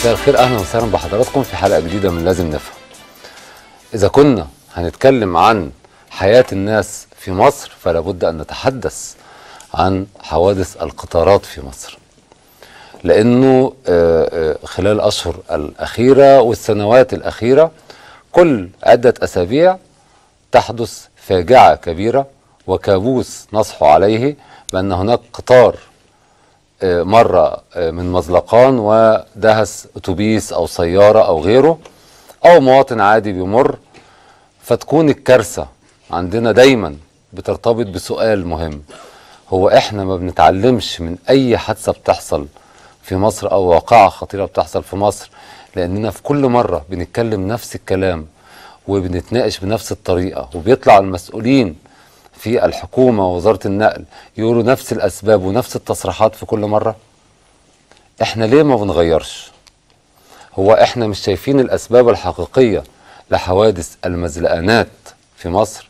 مساء الخير اهلا وسهلا بحضراتكم في حلقه جديده من لازم نفهم. اذا كنا هنتكلم عن حياه الناس في مصر فلا بد ان نتحدث عن حوادث القطارات في مصر. لانه آه، آه، خلال الاشهر الاخيره والسنوات الاخيره كل عده اسابيع تحدث فاجعه كبيره وكابوس نصحو عليه بان هناك قطار آه، مر آه، من مزلقان ودهس اتوبيس او سياره او غيره او مواطن عادي بيمر فتكون الكارثه عندنا دايما بترتبط بسؤال مهم هو احنا ما بنتعلمش من اي حادثه بتحصل في مصر او واقعه خطيره بتحصل في مصر لاننا في كل مره بنتكلم نفس الكلام وبنتناقش بنفس الطريقه وبيطلع المسؤولين في الحكومه ووزاره النقل يقولوا نفس الاسباب ونفس التصريحات في كل مره احنا ليه ما بنغيرش هو احنا مش شايفين الاسباب الحقيقيه لحوادث المزلقانات في مصر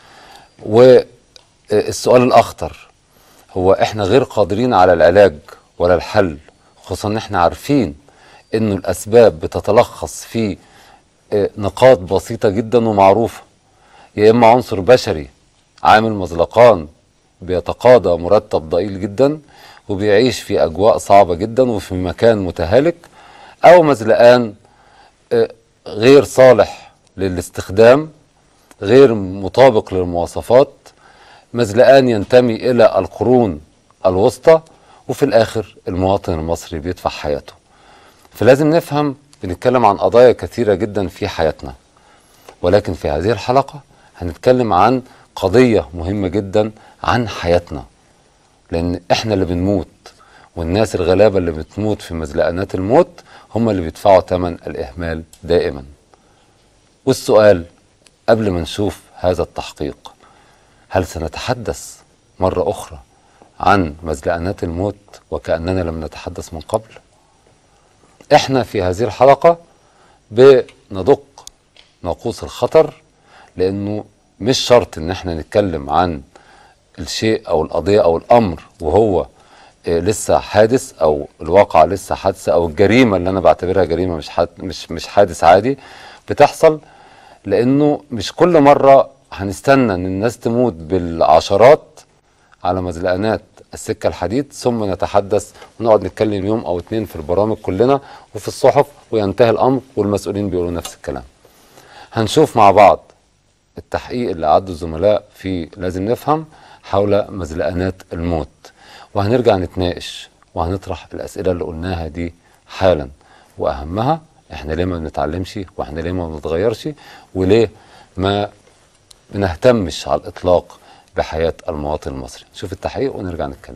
والسؤال الاخطر هو احنا غير قادرين على العلاج ولا الحل خصوصا ان احنا عارفين انه الاسباب بتتلخص في آه، نقاط بسيطه جدا ومعروفه يا اما عنصر بشري عامل مزلقان بيتقاضى مرتب ضئيل جدا وبيعيش في اجواء صعبه جدا وفي مكان متهالك او مزلقان آه، غير صالح للاستخدام غير مطابق للمواصفات مزلقان ينتمي الى القرون الوسطى وفي الاخر المواطن المصري بيدفع حياته فلازم نفهم بنتكلم عن قضايا كثيره جدا في حياتنا ولكن في هذه الحلقه هنتكلم عن قضيه مهمه جدا عن حياتنا لان احنا اللي بنموت والناس الغلابه اللي بتموت في مزلقانات الموت هم اللي بيدفعوا ثمن الاهمال دائما والسؤال قبل ما نشوف هذا التحقيق هل سنتحدث مرة أخرى عن مزلقانات الموت وكأننا لم نتحدث من قبل احنا في هذه الحلقة بندق ناقوس الخطر لأنه مش شرط ان احنا نتكلم عن الشيء أو القضية أو الأمر وهو آه، لسه حادث او الواقع لسه حادثه او الجريمه اللي انا بعتبرها جريمه مش حاد مش مش حادث عادي بتحصل لانه مش كل مره هنستنى ان الناس تموت بالعشرات على مزلقانات السكه الحديد ثم نتحدث ونقعد نتكلم يوم او اتنين في البرامج كلنا وفي الصحف وينتهي الامر والمسؤولين بيقولوا نفس الكلام. هنشوف مع بعض التحقيق اللي عدوا الزملاء في لازم نفهم حول مزلقانات الموت وهنرجع نتناقش وهنطرح الاسئله اللي قلناها دي حالا واهمها احنا ليه ما بنتعلمش واحنا ليه ما بنتغيرش وليه ما بنهتمش على الاطلاق بحياه المواطن المصري نشوف التحقيق ونرجع نتكلم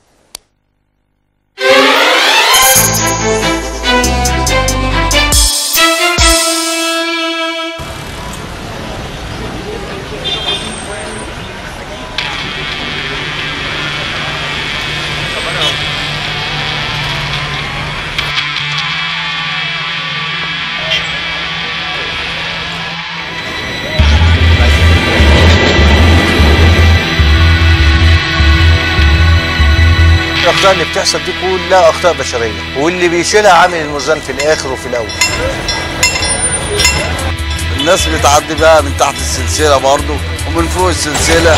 الاخطاء اللي بتحصل دي كلها اخطاء بشريه واللي بيشيلها عامل الميزان في الاخر وفي الاول الناس بتعدي بقى من تحت السلسله برضه ومن فوق السلسله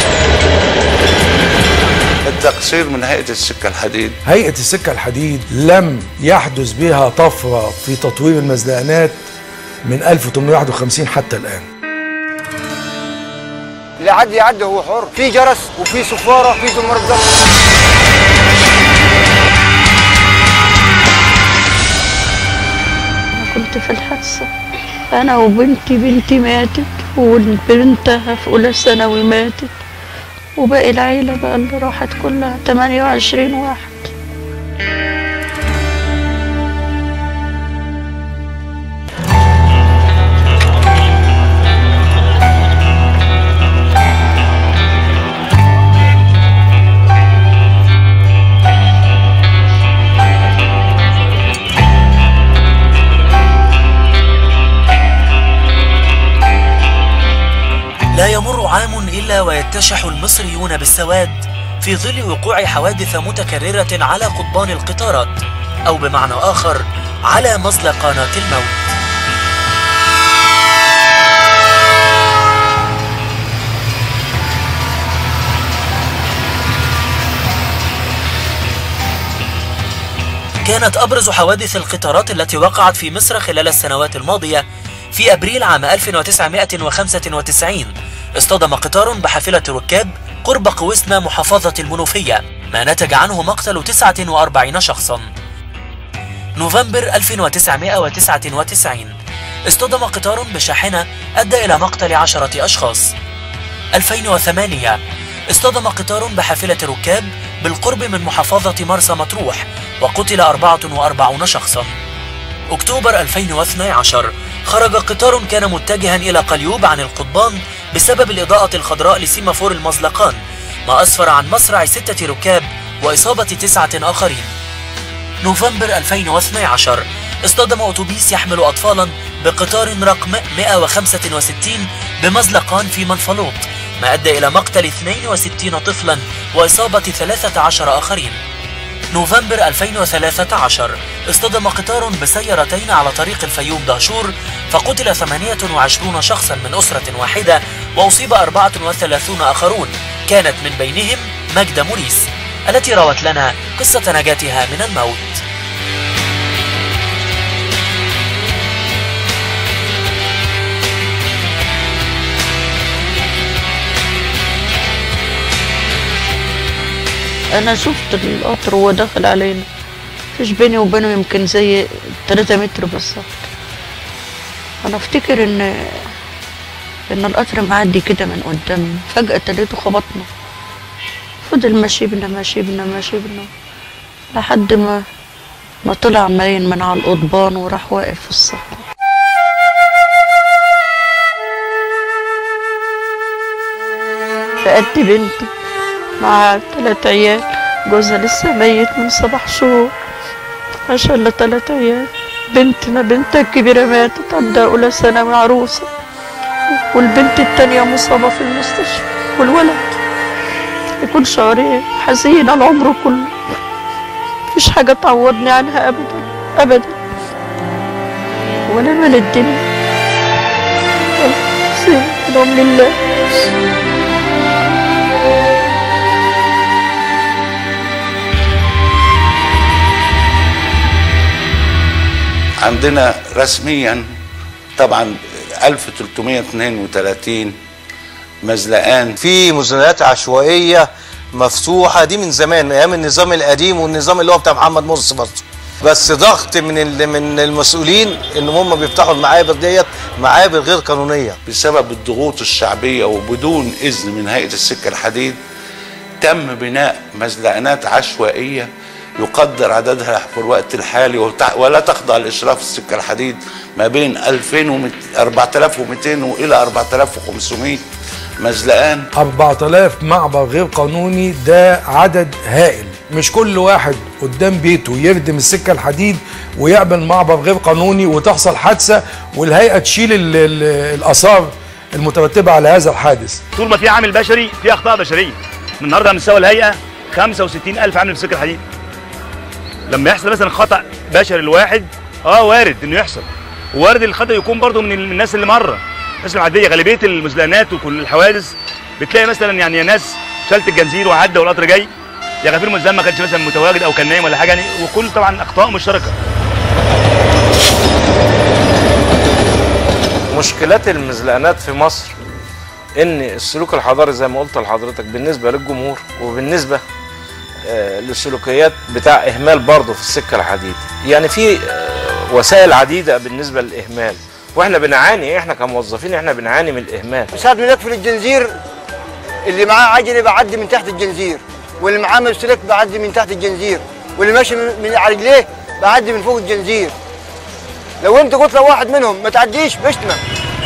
التقصير من هيئه السكه الحديد هيئة السكة الحديد لم يحدث بها طفرة في تطوير المزلقانات من 1851 حتى الآن اللي يعدي يعدي هو حر في جرس وفي صفاره في زمر الضبط كنت في الحادثة أنا وبنتي بنتي ماتت وبنتها في أولى ثانوي ماتت وباقي العيلة بقى اللي راحت كلها 28 واحد لا يمر عام إلا ويتشح المصريون بالسواد في ظل وقوع حوادث متكررة على قضبان القطارات أو بمعنى آخر على مزلقانات الموت كانت أبرز حوادث القطارات التي وقعت في مصر خلال السنوات الماضية في أبريل عام 1995 اصطدم قطار بحافلة ركاب قرب قوسنا محافظة المنوفية ما نتج عنه مقتل 49 شخصا نوفمبر 1999 اصطدم قطار بشاحنة أدى إلى مقتل عشرة أشخاص 2008 اصطدم قطار بحافلة ركاب بالقرب من محافظة مرسى مطروح وقتل 44 شخصا أكتوبر 2012 خرج قطار كان متجها إلى قليوب عن القضبان بسبب الإضاءة الخضراء لسيمافور المزلقان ما أسفر عن مصرع ستة ركاب وإصابة تسعة آخرين نوفمبر 2012 اصطدم أتوبيس يحمل أطفالا بقطار رقم 165 بمزلقان في منفلوط ما أدى إلى مقتل 62 طفلا وإصابة 13 آخرين نوفمبر 2013 اصطدم قطار بسيارتين على طريق الفيوم دهشور فقتل 28 شخصا من أسرة واحدة وأصيب 34 آخرون كانت من بينهم مجدة موريس التي روت لنا قصة نجاتها من الموت انا شفت القطر وهو داخل علينا فيش بيني وبينه يمكن زي 3 متر بالظبط انا افتكر ان ان القطر معدي كده من قدامي فجأة لقيته خبطنا فضل ماشي بنا ماشي بنا ماشي بنا لحد ما ما طلع ماين من على القضبان وراح واقف في الصف فقدت بنتي مع تلات عيال جوزها لسه ميت من سبع شهور عشان تلات عيال بنتنا بنتها الكبيرة ماتت عندها أولى ثانوي عروسة والبنت التانية مصابة في المستشفى والولد يكون شهرين حزين على عمره كله مفيش حاجة تعوضني عنها أبدا أبدا ولا مال الدنيا سيبهم لله عندنا رسميا طبعا 1332 مزلقان في مزنات عشوائيه مفتوحه دي من زمان من ايام النظام القديم والنظام اللي هو بتاع محمد مرسي برضه بس ضغط من ال- من المسؤولين ان هم بيفتحوا المعابر ديت معابر غير قانونيه بسبب الضغوط الشعبية وبدون إذن من هيئة السكة الحديد تم بناء مزلقانات عشوائية يقدر عددها في الوقت الحالي وتع- ولا تخضع لإشراف السكة الحديد ما بين 2200 4200 وإلى 4500 مزلقان 4000 معبر غير قانوني ده عدد هائل مش كل واحد قدام بيته يردم السكه الحديد ويعمل معبر غير قانوني وتحصل حادثه والهيئه تشيل ال ال الاثار المترتبه على هذا الحادث طول ما في عامل بشري في اخطاء بشريه النهارده على مستوى الهيئه 65000 عامل في سكه الحديد لما يحصل مثلا خطا بشري الواحد اه وارد انه يحصل وارد الخطا يكون برضه من ال- من الناس اللي مره الناس العاديه غالبيه المزلقانات وكل الحوادث بتلاقي مثلا يعني ناس شالت الجنزير وعدى والقطر جاي يا غفير مزلقان ما كانش مثلا متواجد او كان نايم ولا حاجه يعني وكل طبعا اخطاء مشتركه مشكلات المزلقانات في مصر ان السلوك الحضاري زي ما قلت لحضرتك بالنسبه للجمهور وبالنسبه آه، للسلوكيات بتاع اهمال برضه في السكه الحديد يعني في آه، وسائل عديده بالنسبه للاهمال واحنا بنعاني احنا كموظفين احنا بنعاني من الاهمال ساعات بنقفل الجنزير اللي معاه عجله بعدي من تحت الجنزير واللي معاه مسلك بعدي من تحت الجنزير واللي ماشي من من على رجليه بعدي من فوق الجنزير لو انت قلت لواحد منهم ما تعديش بشتمك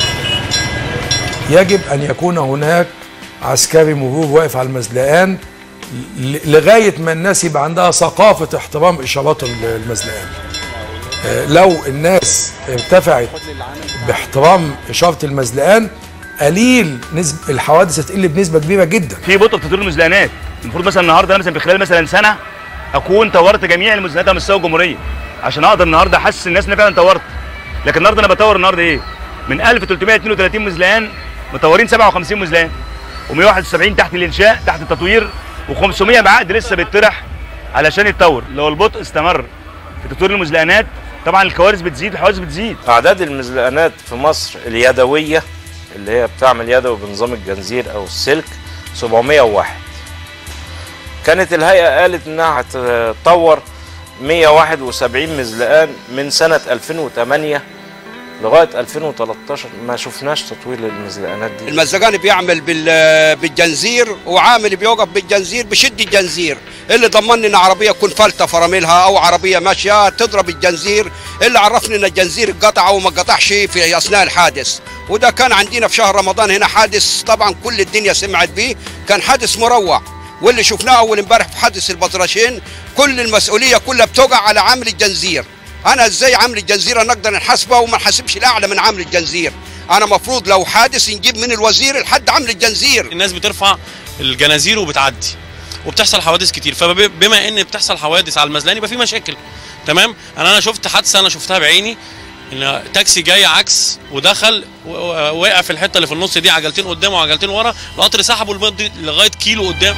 يجب ان يكون هناك عسكري مرور واقف على المزلقان ل- لغايه ما الناس يبقى عندها ثقافه احترام اشارات ال- المزلقان آه، لو الناس ارتفعت باحترام اشاره المزلقان قليل نسب الحوادث هتقل بنسبه كبيره جدا في بطء في تطوير المزلقانات المفروض مثلا النهارده مثلا في خلال مثلا سنه اكون طورت جميع المزنات على مستوى الجمهوريه عشان اقدر النهارده احسس الناس ان أنا فعلا طورت لكن النهارده انا بطور النهارده ايه من 1332 مزلقان مطورين 57 مزلقان و171 تحت الانشاء تحت التطوير و500 بعقد لسه بيطرح علشان يتطور لو البطء استمر في تطوير المزلقانات طبعا الكوارث بتزيد الحوادث بتزيد اعداد المزلقانات في مصر اليدويه اللي هي بتعمل يدوي بنظام الجنزير او السلك 701 كانت الهيئه قالت انها هتطور 171 مزلقان من سنه 2008 لغايه 2013 ما شفناش تطوير للمزلقانات دي المزجاني بيعمل بال- بالجنزير وعامل بيوقف بالجنزير بشد الجنزير اللي ضمني ان عربيه تكون فلته فراملها او عربيه ماشيه تضرب الجنزير اللي عرفني ان الجنزير اتقطع وما اتقطعش في اثناء الحادث وده كان عندنا في شهر رمضان هنا حادث طبعا كل الدنيا سمعت بيه كان حادث مروع واللي شفناه اول امبارح في حادث البطرشين كل المسؤوليه كلها بتقع على عامل الجنزير انا ازاي عامل الجنزير انا اقدر نحاسبه وما نحاسبش الاعلى من عامل الجنزير انا مفروض لو حادث نجيب من الوزير لحد عامل الجنزير الناس بترفع الجنازير وبتعدي وبتحصل حوادث كتير فبما ان بتحصل حوادث على المزلان يبقى في مشاكل تمام انا انا شفت حادثه انا شفتها بعيني ان تاكسي جاي عكس ودخل و- و- وقع في الحته اللي في النص دي عجلتين قدام وعجلتين ورا القطر سحبه لمده لغايه كيلو قدام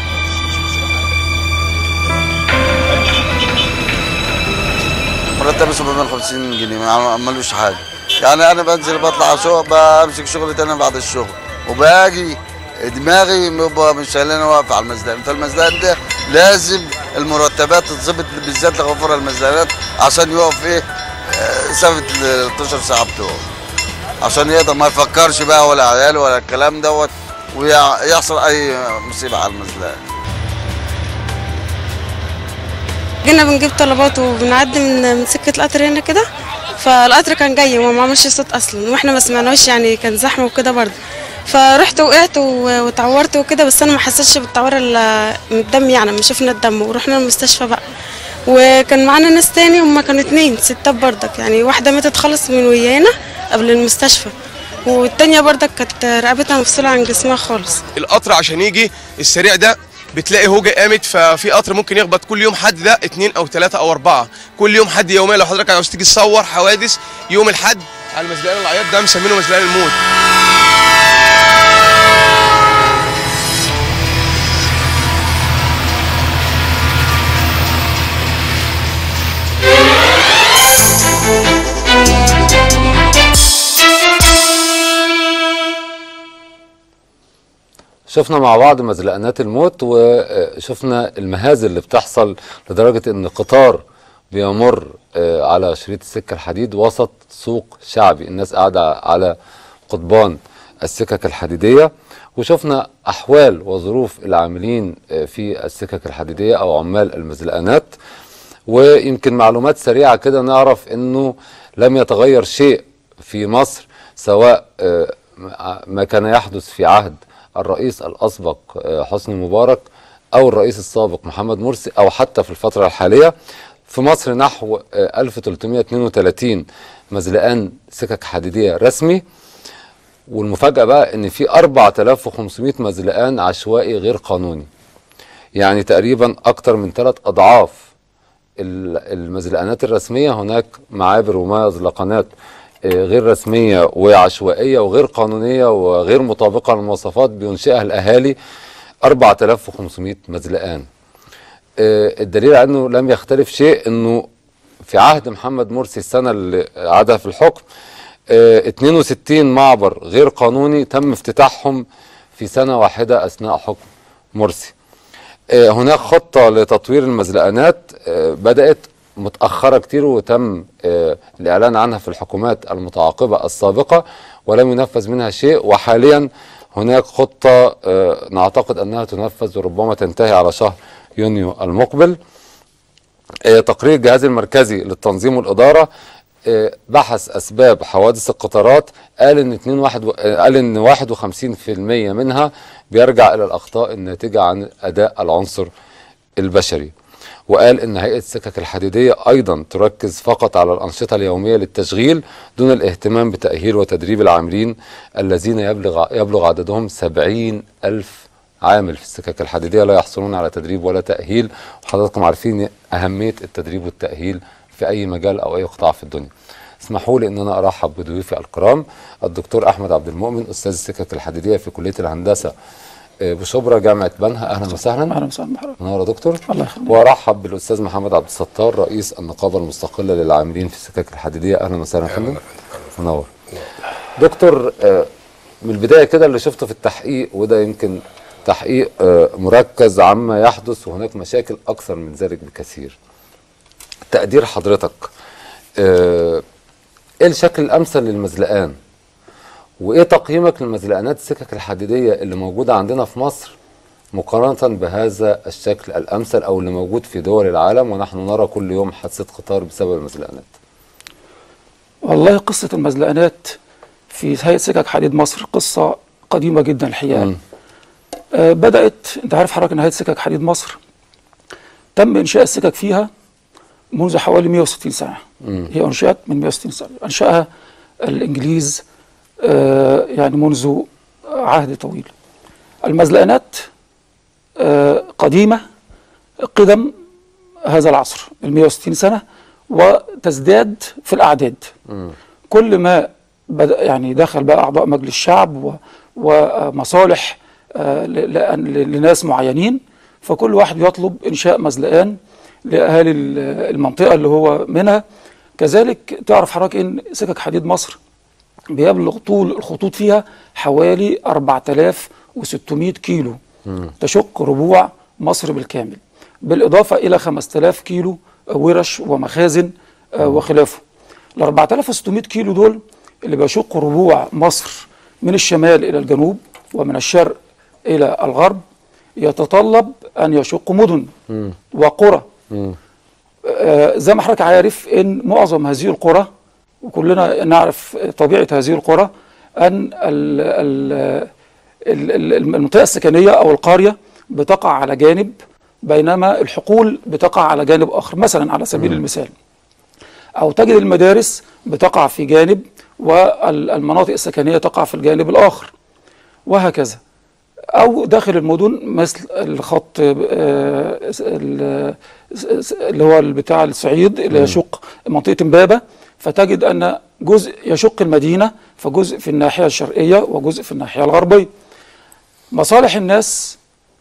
مرتبي 750 جنيه ما عملوش حاجه يعني انا بنزل بطلع شغل بمسك شغلي تاني بعد الشغل وباجي دماغي ببقى مش انا واقف على المزدان فالمزدان ده لازم المرتبات تتظبط بالذات لغفور المزدانات عشان يقف ايه آه، ثابت ال 12 ساعه بتوعه عشان يقدر ما يفكرش بقى ولا عياله ولا الكلام دوت ويحصل اي مصيبه على المزدان جينا بنجيب طلبات وبنعدي من من سكة القطر هنا كده فالقطر كان جاي وما عملش صوت اصلا واحنا ما سمعناش يعني كان زحمه وكده برضه فرحت وقعت و- واتعورت وكده بس انا ما حسيتش بالتعوير الا من الدم يعني ما شفنا الدم ورحنا المستشفى بقى وكان معانا ناس تاني هما كانوا اتنين ستات برضك يعني واحدة ماتت خالص من ويانا قبل المستشفى والتانية برضك كانت رقبتها مفصولة عن جسمها خالص القطر عشان يجي السريع ده بتلاقي هوجة قامت ففي قطر ممكن يخبط كل يوم حد ده اتنين او ثلاثة او اربعة كل يوم حد يوميا لو حضرتك عاوز تيجي تصور حوادث يوم الحد على المزلقان العياط ده مسمينه مزلقان الموت شفنا مع بعض مزلقانات الموت وشفنا المهازل اللي بتحصل لدرجة ان قطار بيمر آه، على شريط السكة الحديد وسط سوق شعبي الناس قاعدة على قضبان السكك الحديدية وشفنا أحوال وظروف العاملين آه، في السكك الحديدية أو عمال المزلقانات ويمكن معلومات سريعة كده نعرف أنه لم يتغير شيء في مصر سواء آه، ما كان يحدث في عهد الرئيس الأسبق آه، حسني مبارك أو الرئيس السابق محمد مرسي أو حتى في الفترة الحالية في مصر نحو آه، 1332 مزلقان سكك حديدية رسمي والمفاجأة بقى ان في 4500 مزلقان عشوائي غير قانوني يعني تقريبا اكتر من ثلاث اضعاف ال- المزلقانات الرسمية هناك معابر ومزلقانات آه، غير رسمية وعشوائية وغير قانونية وغير مطابقة للمواصفات بينشئها الأهالي 4500 مزلقان آه، الدليل على انه لم يختلف شيء انه في عهد محمد مرسي السنه اللي عادها في الحكم آه، 62 معبر غير قانوني تم افتتاحهم في سنه واحده اثناء حكم مرسي آه، هناك خطه لتطوير المزلقانات آه، بدات متاخره كتير وتم آه، الاعلان عنها في الحكومات المتعاقبه السابقه ولم ينفذ منها شيء وحاليا هناك خطه آه، نعتقد انها تنفذ وربما تنتهي على شهر يونيو المقبل آه، تقرير الجهاز المركزي للتنظيم والإدارة آه، بحث أسباب حوادث القطارات قال إن 2 واحد و- آه، قال إن 51% منها بيرجع إلى الأخطاء الناتجة عن أداء العنصر البشري وقال إن هيئة السكك الحديدية أيضا تركز فقط على الأنشطة اليومية للتشغيل دون الاهتمام بتأهيل وتدريب العاملين الذين يبلغ يبلغ عددهم 70 ألف عامل في السكك الحديديه لا يحصلون على تدريب ولا تاهيل وحضراتكم عارفين اهميه التدريب والتاهيل في اي مجال او اي قطاع في الدنيا اسمحوا لي ان انا ارحب بضيوفي الكرام الدكتور احمد عبد المؤمن استاذ السكك الحديديه في كليه الهندسه آه، بشبرا جامعه بنها اهلا وسهلا اهلا وسهلا بحضرتك منور يا دكتور الله يخليك وارحب بالاستاذ محمد عبد الستار رئيس النقابه المستقله للعاملين في السكك الحديديه اهلا وسهلا يا فندم منور دكتور آه، من البدايه كده اللي شفته في التحقيق وده يمكن تحقيق آه، مركز عما يحدث وهناك مشاكل اكثر من ذلك بكثير تقدير حضرتك آه، ايه الشكل الامثل للمزلقان وايه تقييمك للمزلقانات السكك الحديديه اللي موجوده عندنا في مصر مقارنه بهذا الشكل الامثل او اللي موجود في دول العالم ونحن نرى كل يوم حادثه قطار بسبب المزلقانات والله قصة المزلقانات في هيئة سكك حديد مصر قصة قديمة جدا الحقيقة آه بدأت انت عارف حضرتك ان هيئة سكك حديد مصر تم انشاء السكك فيها منذ حوالي 160 سنة مم. هي انشأت من 160 سنة انشأها الانجليز آه يعني منذ عهد طويل المزلقانات آه قديمة قدم هذا العصر ال 160 سنة وتزداد في الأعداد كل ما بدأ يعني دخل بقى أعضاء مجلس الشعب و- ومصالح آه، ل- لأن- ل- لناس معينين فكل واحد يطلب إنشاء مزلقان لأهالي ال- المنطقة اللي هو منها كذلك تعرف حضرتك إن سكك حديد مصر بيبلغ طول الخطوط فيها حوالي 4600 كيلو تشق ربوع مصر بالكامل بالإضافة إلى 5000 كيلو ورش ومخازن آه، وخلافه ال 4600 كيلو دول اللي بيشقوا ربوع مصر من الشمال إلى الجنوب ومن الشرق إلى الغرب يتطلب أن يشقوا مدن وقرى آه، زي ما حضرتك عارف ان معظم هذه القرى وكلنا نعرف طبيعه هذه القرى ان ال ال ال- ال- المنطقه السكنيه او القريه بتقع على جانب بينما الحقول بتقع على جانب اخر مثلا على سبيل المثال او تجد المدارس بتقع في جانب والمناطق السكنيه تقع في الجانب الاخر وهكذا او داخل المدن مثل الخط آه، ال- اللي هو بتاع الصعيد اللي يشق منطقه امبابه فتجد ان جزء يشق المدينه فجزء في الناحيه الشرقيه وجزء في الناحيه الغربيه مصالح الناس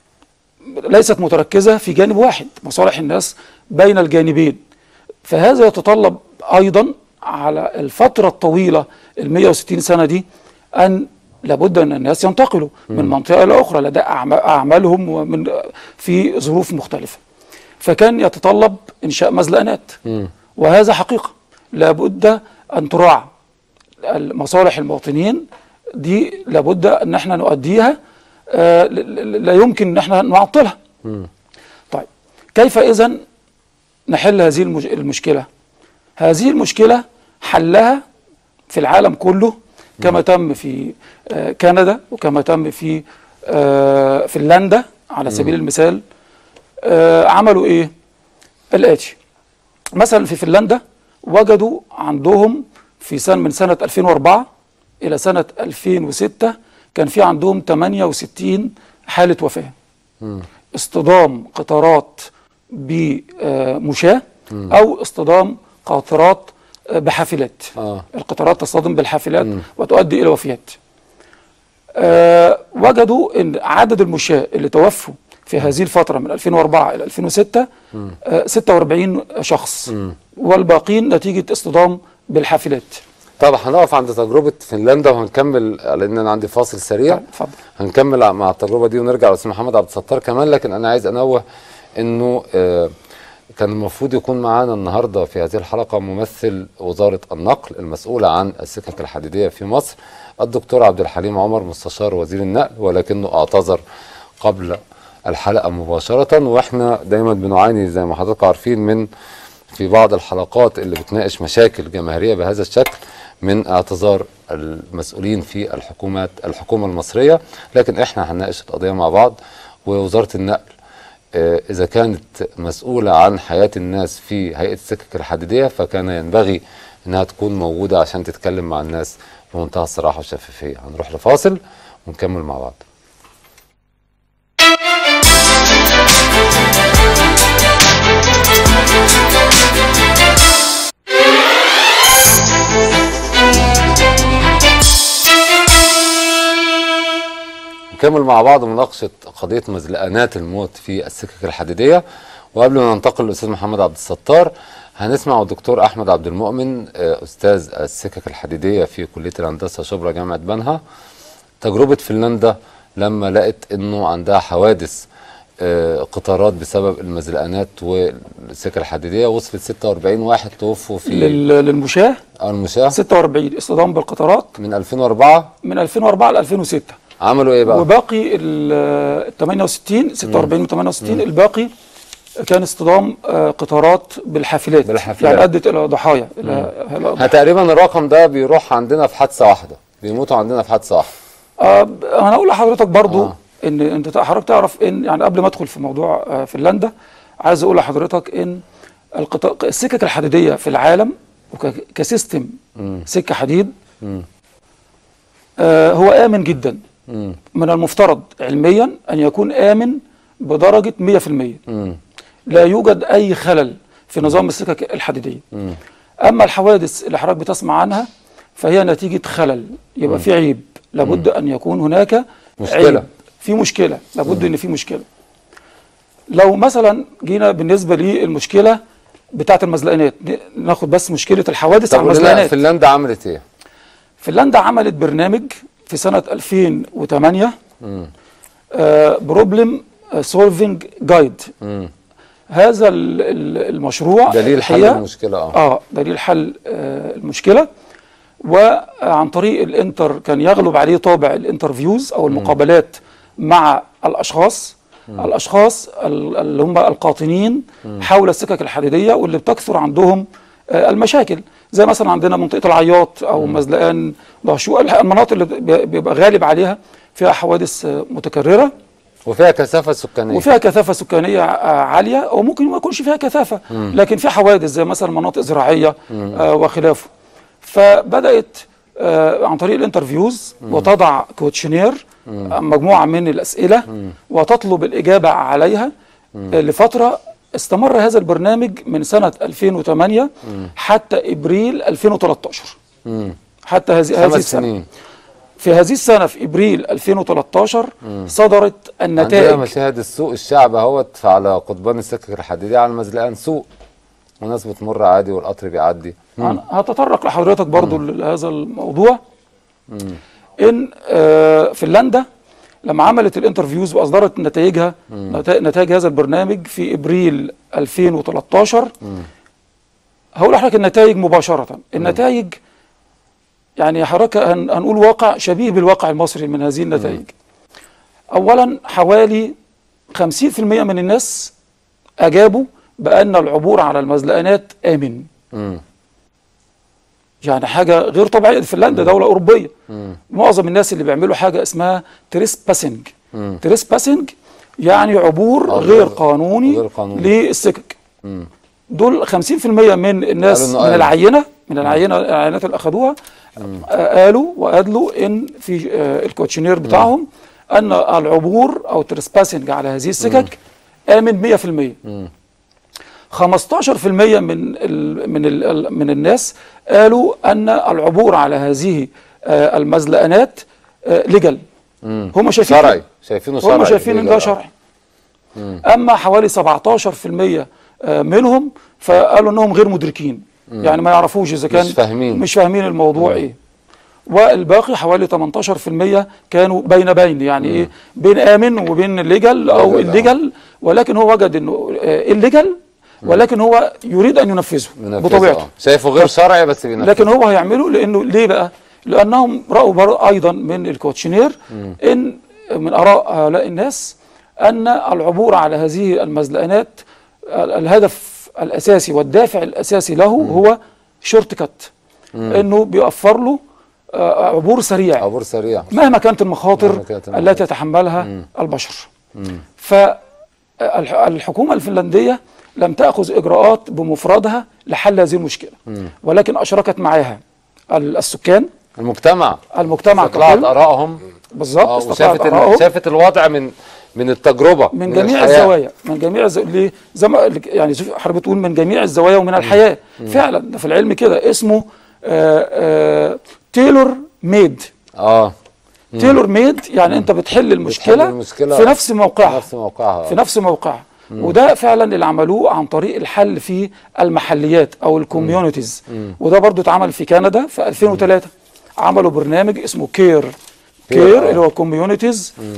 ليست متركزه في جانب واحد مصالح الناس بين الجانبين فهذا يتطلب ايضا على الفتره الطويله ال 160 سنه دي ان لابد ان الناس ينتقلوا من منطقه الى اخرى لدى أعم- اعمالهم ومن في ظروف مختلفه فكان يتطلب انشاء مزلقانات وهذا حقيقه لابد ان تراعى مصالح المواطنين دي لابد ان احنا نؤديها آه، ل- ل- لا يمكن ان احنا نعطلها طيب كيف اذا نحل هذه المش- المشكله هذه المشكله حلها في العالم كله كما تم في آه، كندا وكما تم في آه، فنلندا على سبيل المثال آه، عملوا ايه الاتي مثلا في فنلندا وجدوا عندهم في سنة من سنة 2004 إلى سنة 2006 كان في عندهم 68 حالة وفاة اصطدام قطارات بمشاة أو اصطدام قاطرات آه، بحافلات آه. القطارات تصطدم بالحافلات وتؤدي إلى وفيات آه وجدوا ان عدد المشاة اللي توفوا في هذه الفترة من 2004 إلى 2006 آه 46 شخص والباقين نتيجة اصطدام بالحافلات طب هنقف عند تجربه فنلندا وهنكمل لان انا عندي فاصل سريع اتفضل هنكمل مع التجربه دي ونرجع لاستاذ محمد عبد الستار كمان لكن انا عايز انوه انه آه، كان المفروض يكون معانا النهارده في هذه الحلقه ممثل وزاره النقل المسؤوله عن السكك الحديديه في مصر الدكتور عبد الحليم عمر مستشار وزير النقل ولكنه اعتذر قبل الحلقه مباشره واحنا دايما بنعاني زي ما حضراتكم عارفين من في بعض الحلقات اللي بتناقش مشاكل جماهيريه بهذا الشكل من اعتذار المسؤولين في الحكومات الحكومه المصريه لكن احنا هنناقش القضيه مع بعض ووزاره النقل آه، اذا كانت مسؤوله عن حياه الناس في هيئه السكك الحديديه فكان ينبغي انها تكون موجوده عشان تتكلم مع الناس بمنتهى الصراحه والشفافيه هنروح لفاصل ونكمل مع بعض نكمل مع بعض مناقشه قضيه مزلقانات الموت في السكك الحديديه وقبل ما ننتقل للاستاذ محمد عبد الستار هنسمع الدكتور احمد عبد المؤمن آه، استاذ السكك الحديديه في كليه الهندسه شبرا جامعه بنها تجربه فنلندا لما لقت انه عندها حوادث آه، قطارات بسبب المزلقانات والسكك الحديديه وصلت 46 واحد توفوا في لل- للمشاة آه، المشاة 46 اصطدام بالقطارات من 2004 من 2004 ل 2006 عملوا ايه بقى؟ وباقي ال 68 46 و 68 الباقي كان اصطدام آه، قطارات بالحافلات بالحافلات. يعني ادت الى ضحايا الى إلى ها تقريبا الرقم ده بيروح عندنا في حادثه واحده بيموتوا عندنا في حادثه واحده آه ب- انا اقول لحضرتك برضو آه. ان انت حضرتك تعرف ان يعني قبل ما ادخل في موضوع آه فنلندا عايز اقول لحضرتك ان القطار السكك الحديديه في العالم وك- كسيستم مم. سكه حديد مم. آه هو امن جدا مم. من المفترض علميا ان يكون امن بدرجه 100% مم. لا يوجد اي خلل في نظام السكك الحديديه مم. اما الحوادث اللي حضرتك بتسمع عنها فهي نتيجه خلل يبقى مم. في عيب لابد ان يكون هناك مشكلة. عيب في مشكله لابد ان في مشكله لو مثلا جينا بالنسبه للمشكله بتاعه المزلقانات ن- ناخد بس مشكله الحوادث على طب قول لنا المزلقانات فنلندا عملت ايه؟ فنلندا عملت برنامج في سنه 2008 مم. بروبلم سولفنج جايد مم. هذا ال- ال- المشروع دليل حل الحقيقة- المشكله اه اه دليل حل آه المشكله وعن طريق الانتر كان يغلب عليه طابع الانترفيوز او المقابلات مع الاشخاص مم. الاشخاص ال- اللي هم القاطنين مم. حول السكك الحديديه واللي بتكثر عندهم آه المشاكل زي مثلا عندنا منطقه العياط او مزلقان دهشوق الح- المناطق اللي بي- بيبقى غالب عليها فيها حوادث آه، متكرره وفيها كثافه سكانيه وفيها كثافه سكانيه آه، عاليه وممكن ما يكونش فيها كثافه مم. لكن في حوادث زي مثلا مناطق زراعيه مم. آه، وخلافه فبدات آه، عن طريق الانترفيوز مم. وتضع كوتشنير مم. آه، مجموعه من الاسئله مم. وتطلب الاجابه عليها مم. آه، لفتره استمر هذا البرنامج من سنه 2008 مم. حتى ابريل 2013 مم. حتى هذه هذه خمس السنه سنين في هذه السنه في ابريل 2013 مم. صدرت عندنا النتائج مشاهد السوق الشعب اهوت على قضبان السكك الحديديه على المزلقان سوق وناس بتمر عادي والقطر بيعدي مم. أنا هتطرق لحضرتك برضو لهذا الموضوع مم. ان آه، فنلندا لما عملت الانترفيوز واصدرت نتائجها مم. نتا- نتائج هذا البرنامج في ابريل 2013 مم. هقول لحضرتك النتائج مباشره النتائج يعني حضرتك هن- هنقول واقع شبيه بالواقع المصري من هذه النتائج اولا حوالي 50% من الناس اجابوا بان العبور على المزلقانات امن مم. يعني حاجه غير طبيعيه فنلندا دوله اوروبيه مم. معظم الناس اللي بيعملوا حاجه اسمها تريس باسنج مم. تريس باسنج يعني عبور آه، غير غير- قانوني غير قانوني. للسكك مم. دول 50% من الناس قالوا إنه من آمن. العينه من العينه العينات اللي اخذوها آه، قالوا وادلوا ان في آه، الكوتشنير بتاعهم ان العبور او تريسباسنج على هذه السكك امن 100% مم. 15% من ال من ال من الناس قالوا ان العبور على هذه آه، المزلقانات ليجل مم. هم شايفين شرعي شايفينه شرعي هم شايفين ان legal، ده آه. شرعي مم. اما حوالي 17% آه، منهم فقالوا انهم غير مدركين مم. يعني ما يعرفوش اذا كان مش فاهمين. مش فاهمين الموضوع مم. ايه والباقي حوالي 18% كانوا بين بين يعني مم. ايه بين امن وبين الليجل او legal، آه. الليجل ولكن هو وجد انه الليجل ولكن هو يريد ان ينفذه منفذ، بطبيعته آه. شايفه غير شرعي بس بينفذ لكن هو هيعمله لانه ليه بقى؟ لانهم راوا بر- ايضا من الكوتشنير مم. ان من اراء هؤلاء الناس ان العبور على هذه المزلقانات ال- الهدف الاساسي والدافع الاساسي له هو شورت كات مم. انه بيوفر له آه، عبور سريع عبور سريع مهما كانت المخاطر مهما كانت المخاطر. التي يتحملها مم. البشر مم. فالحكومه الفنلنديه لم تاخذ اجراءات بمفردها لحل هذه المشكله مم. ولكن اشركت معها ال- السكان المجتمع المجتمع استطلعت ككل ارائهم بالظبط آه، استطلعت وشافت آرائهم. ال- شافت الوضع من من التجربه من جميع الحياة. الزوايا من جميع الزو... ليه زي ما يعني شوف حضرتك بتقول من جميع الزوايا ومن الحياه مم. فعلا ده في العلم كده اسمه آه آه تيلور ميد اه مم. تيلور ميد يعني انت بتحل المشكله, المشكلة في نفس موقعها نفس موقعها في نفس موقعها مم. وده فعلا اللي عملوه عن طريق الحل في المحليات او الكوميونيتيز مم. وده برضو اتعمل في كندا في 2003 عملوا برنامج اسمه كير كير، كير آه. اللي هو كوميونيتيز مم.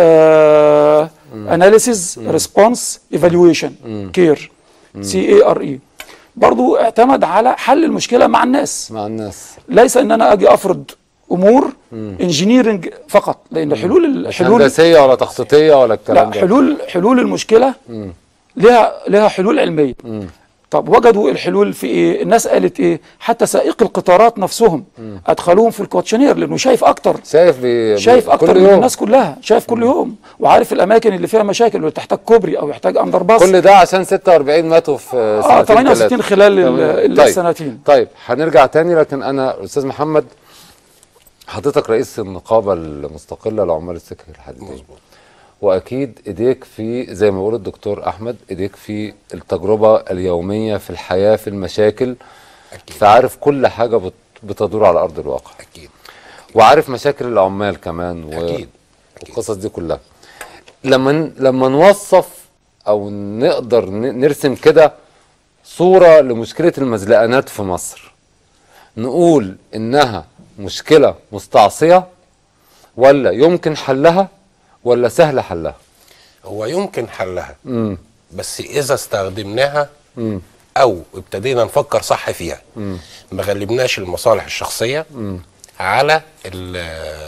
اناليسيز ريسبونس ايفالويشن مم. كير سي اي ار اي برضو اعتمد على حل المشكله مع الناس مع الناس ليس ان انا اجي افرض امور مم. انجينيرنج فقط لان حلول مش الحلول هندسيه ولا تخطيطيه ولا الكلام لا ده حلول حلول المشكله مم. لها لها حلول علميه مم. طب وجدوا الحلول في ايه الناس قالت ايه حتى سائق القطارات نفسهم مم. ادخلوهم في الكوتشنير لانه شايف اكتر شايف بي... شايف بي- اكتر كل من يوم. الناس كلها شايف كل يوم وعارف الاماكن اللي فيها مشاكل اللي تحتاج كوبري او يحتاج اندر باص كل ده عشان 46 ماتوا في اه سنتين 68 تلاتة. خلال ال- تمام. ال- طيب. السنتين طيب هنرجع تاني لكن انا استاذ محمد حضرتك رئيس النقابه المستقله لعمال السكك الحديديه مظبوط واكيد ايديك في زي ما بيقول الدكتور احمد ايديك في التجربه اليوميه في الحياه في المشاكل أكيد. فعارف كل حاجه بت- بتدور على ارض الواقع اكيد وعارف مشاكل العمال كمان و... أكيد. والقصص دي كلها لما ن- لما نوصف او نقدر ن- نرسم كده صوره لمشكله المزلقانات في مصر نقول انها مشكله مستعصيه ولا يمكن حلها ولا سهل حلها هو يمكن حلها امم بس اذا استخدمناها امم او ابتدينا نفكر صح فيها امم ما غلبناش المصالح الشخصيه امم على ال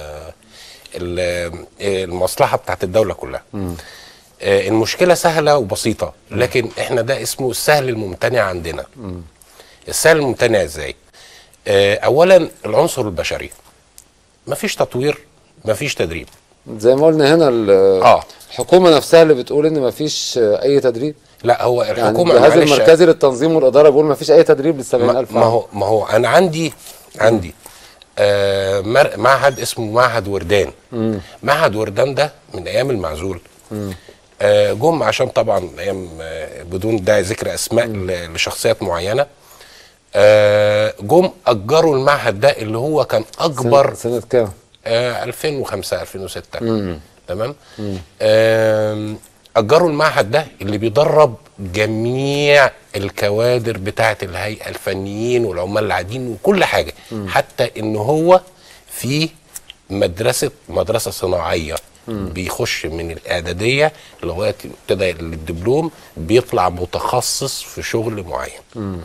ال المصلحه بتاعت الدوله كلها امم آه، المشكله سهله وبسيطه لكن احنا ده اسمه السهل الممتنع عندنا امم السهل الممتنع ازاي آه، اولا العنصر البشري مفيش تطوير مفيش تدريب زي ما قلنا هنا ال- اه الحكومه نفسها اللي بتقول ان مفيش آه، اي تدريب لا هو يعني الحكومه الجهاز معلش- المركزي للتنظيم والاداره بيقول مفيش اي تدريب لل 70000 ما هو ما هو انا عندي عندي آه مر- معهد اسمه معهد وردان مم. معهد وردان ده من ايام المعزول مم. آه جم عشان طبعا ايام آه بدون داعي ذكر اسماء ل- لشخصيات معينه آه جم اجروا المعهد ده اللي هو كان اكبر سنه كام؟ آه 2005 2006 مم. تمام مم. آم، اجروا المعهد ده اللي بيدرب جميع الكوادر بتاعه الهيئه الفنيين والعمال العاديين وكل حاجه مم. حتى ان هو في مدرسه مدرسه صناعيه مم. بيخش من الاعداديه لغايه ابتدى الدبلوم بيطلع متخصص في شغل معين مم.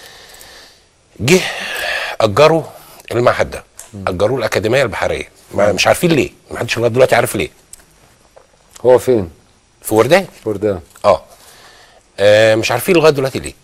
جه اجروا المعهد ده اجروه الاكاديميه البحريه ما مش عارفين ليه ما حدش لغايه دلوقتي عارف ليه هو فين؟ في وردان وردان اه آه، مش عارفين لغايه دلوقتي ليه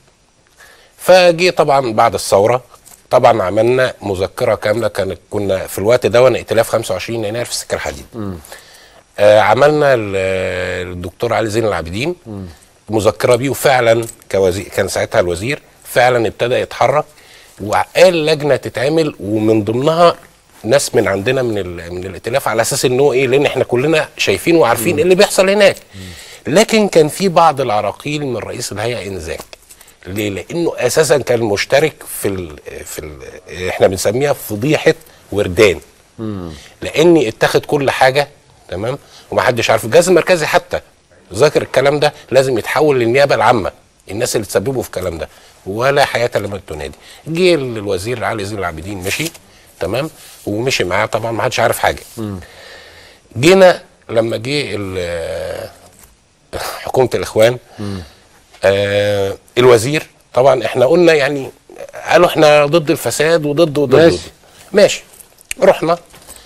فجي طبعا بعد الثوره طبعا عملنا مذكره كامله كانت كنا في الوقت ده ائتلاف 25 يناير في السكه الحديد آه عملنا ل- للدكتور علي زين العابدين مذكره بيه وفعلا كوزير كان ساعتها الوزير فعلا ابتدى يتحرك وقال لجنه تتعمل ومن ضمنها ناس من عندنا من ال- من الائتلاف على اساس ان هو ايه لان احنا كلنا شايفين وعارفين ايه اللي بيحصل هناك لكن كان في بعض العراقيل من رئيس الهيئه انذاك ليه؟ لانه اساسا كان مشترك في ال في ال احنا بنسميها فضيحه وردان لان اتخذ كل حاجه تمام ومحدش عارف الجهاز المركزي حتى ذاكر الكلام ده لازم يتحول للنيابه العامه الناس اللي تسببوا في الكلام ده ولا حياه لمن تنادي جه الوزير علي زين العابدين مشي تمام ومشي معاه طبعا ما حدش عارف حاجه جينا لما جه ال- حكومه الاخوان آه الوزير طبعا احنا قلنا يعني قالوا احنا ضد الفساد وضد وضد ماشي. وضد. ماشي رحنا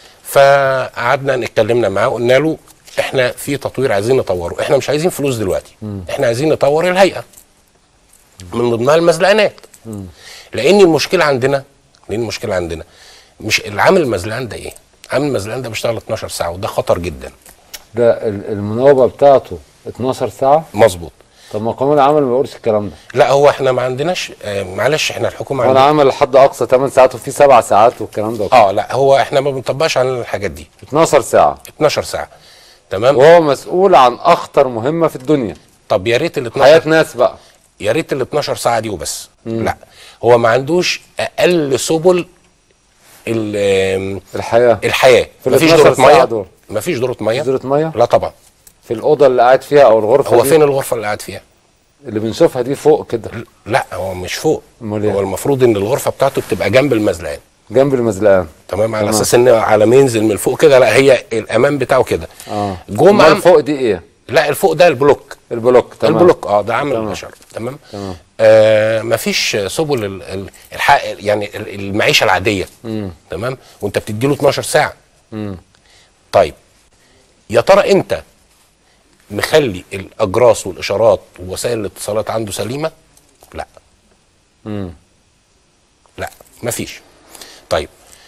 فقعدنا نتكلمنا معاه وقلنا له احنا في تطوير عايزين نطوره احنا مش عايزين فلوس دلوقتي احنا عايزين نطور الهيئه من ضمنها المزلقانات لان المشكله عندنا لان المشكله عندنا مش العامل المزلقان ده ايه عامل المزلقان ده بيشتغل 12 ساعه وده خطر جدا ده ال- المناوبه بتاعته 12 ساعه مظبوط طب ما قانون العمل ما بيقولش الكلام ده لا هو احنا ما عندناش آه معلش احنا الحكومه قانون عندنا العمل لحد اقصى 8 ساعات وفي 7 ساعات والكلام ده اه لا هو احنا ما بنطبقش على الحاجات دي 12 ساعه 12 ساعه تمام وهو مسؤول عن اخطر مهمه في الدنيا طب يا ريت ال 12 حياه ناس بقى يا ريت ال 12 ساعه دي وبس لا هو ما عندوش اقل سبل ال- الحياه الحياه في ال مفيش 12 دورة ساعة ميه دول. مفيش دورة ميه دورة ميه لا طبعا في الاوضه اللي قاعد فيها او الغرفه هو دي؟ فين الغرفه اللي قاعد فيها اللي بنشوفها دي فوق كده لا هو مش فوق امال إيه؟ هو المفروض ان الغرفه بتاعته بتبقى جنب المزلقان جنب المزلقان تمام على تمام. اساس ان على ما ينزل من فوق كده لا هي الامان بتاعه كده اه جم امال عم- فوق دي ايه لا الفوق ده البلوك البلوك تمام البلوك اه ده عامل تمام. البشر تمام تمام آه مفيش سبل ال- ال- الحق يعني ال- المعيشه العاديه امم تمام وانت بتديله 12 ساعه امم طيب يا ترى انت مخلي الاجراس والاشارات ووسائل الاتصالات عنده سليمه لا امم لا مفيش طيب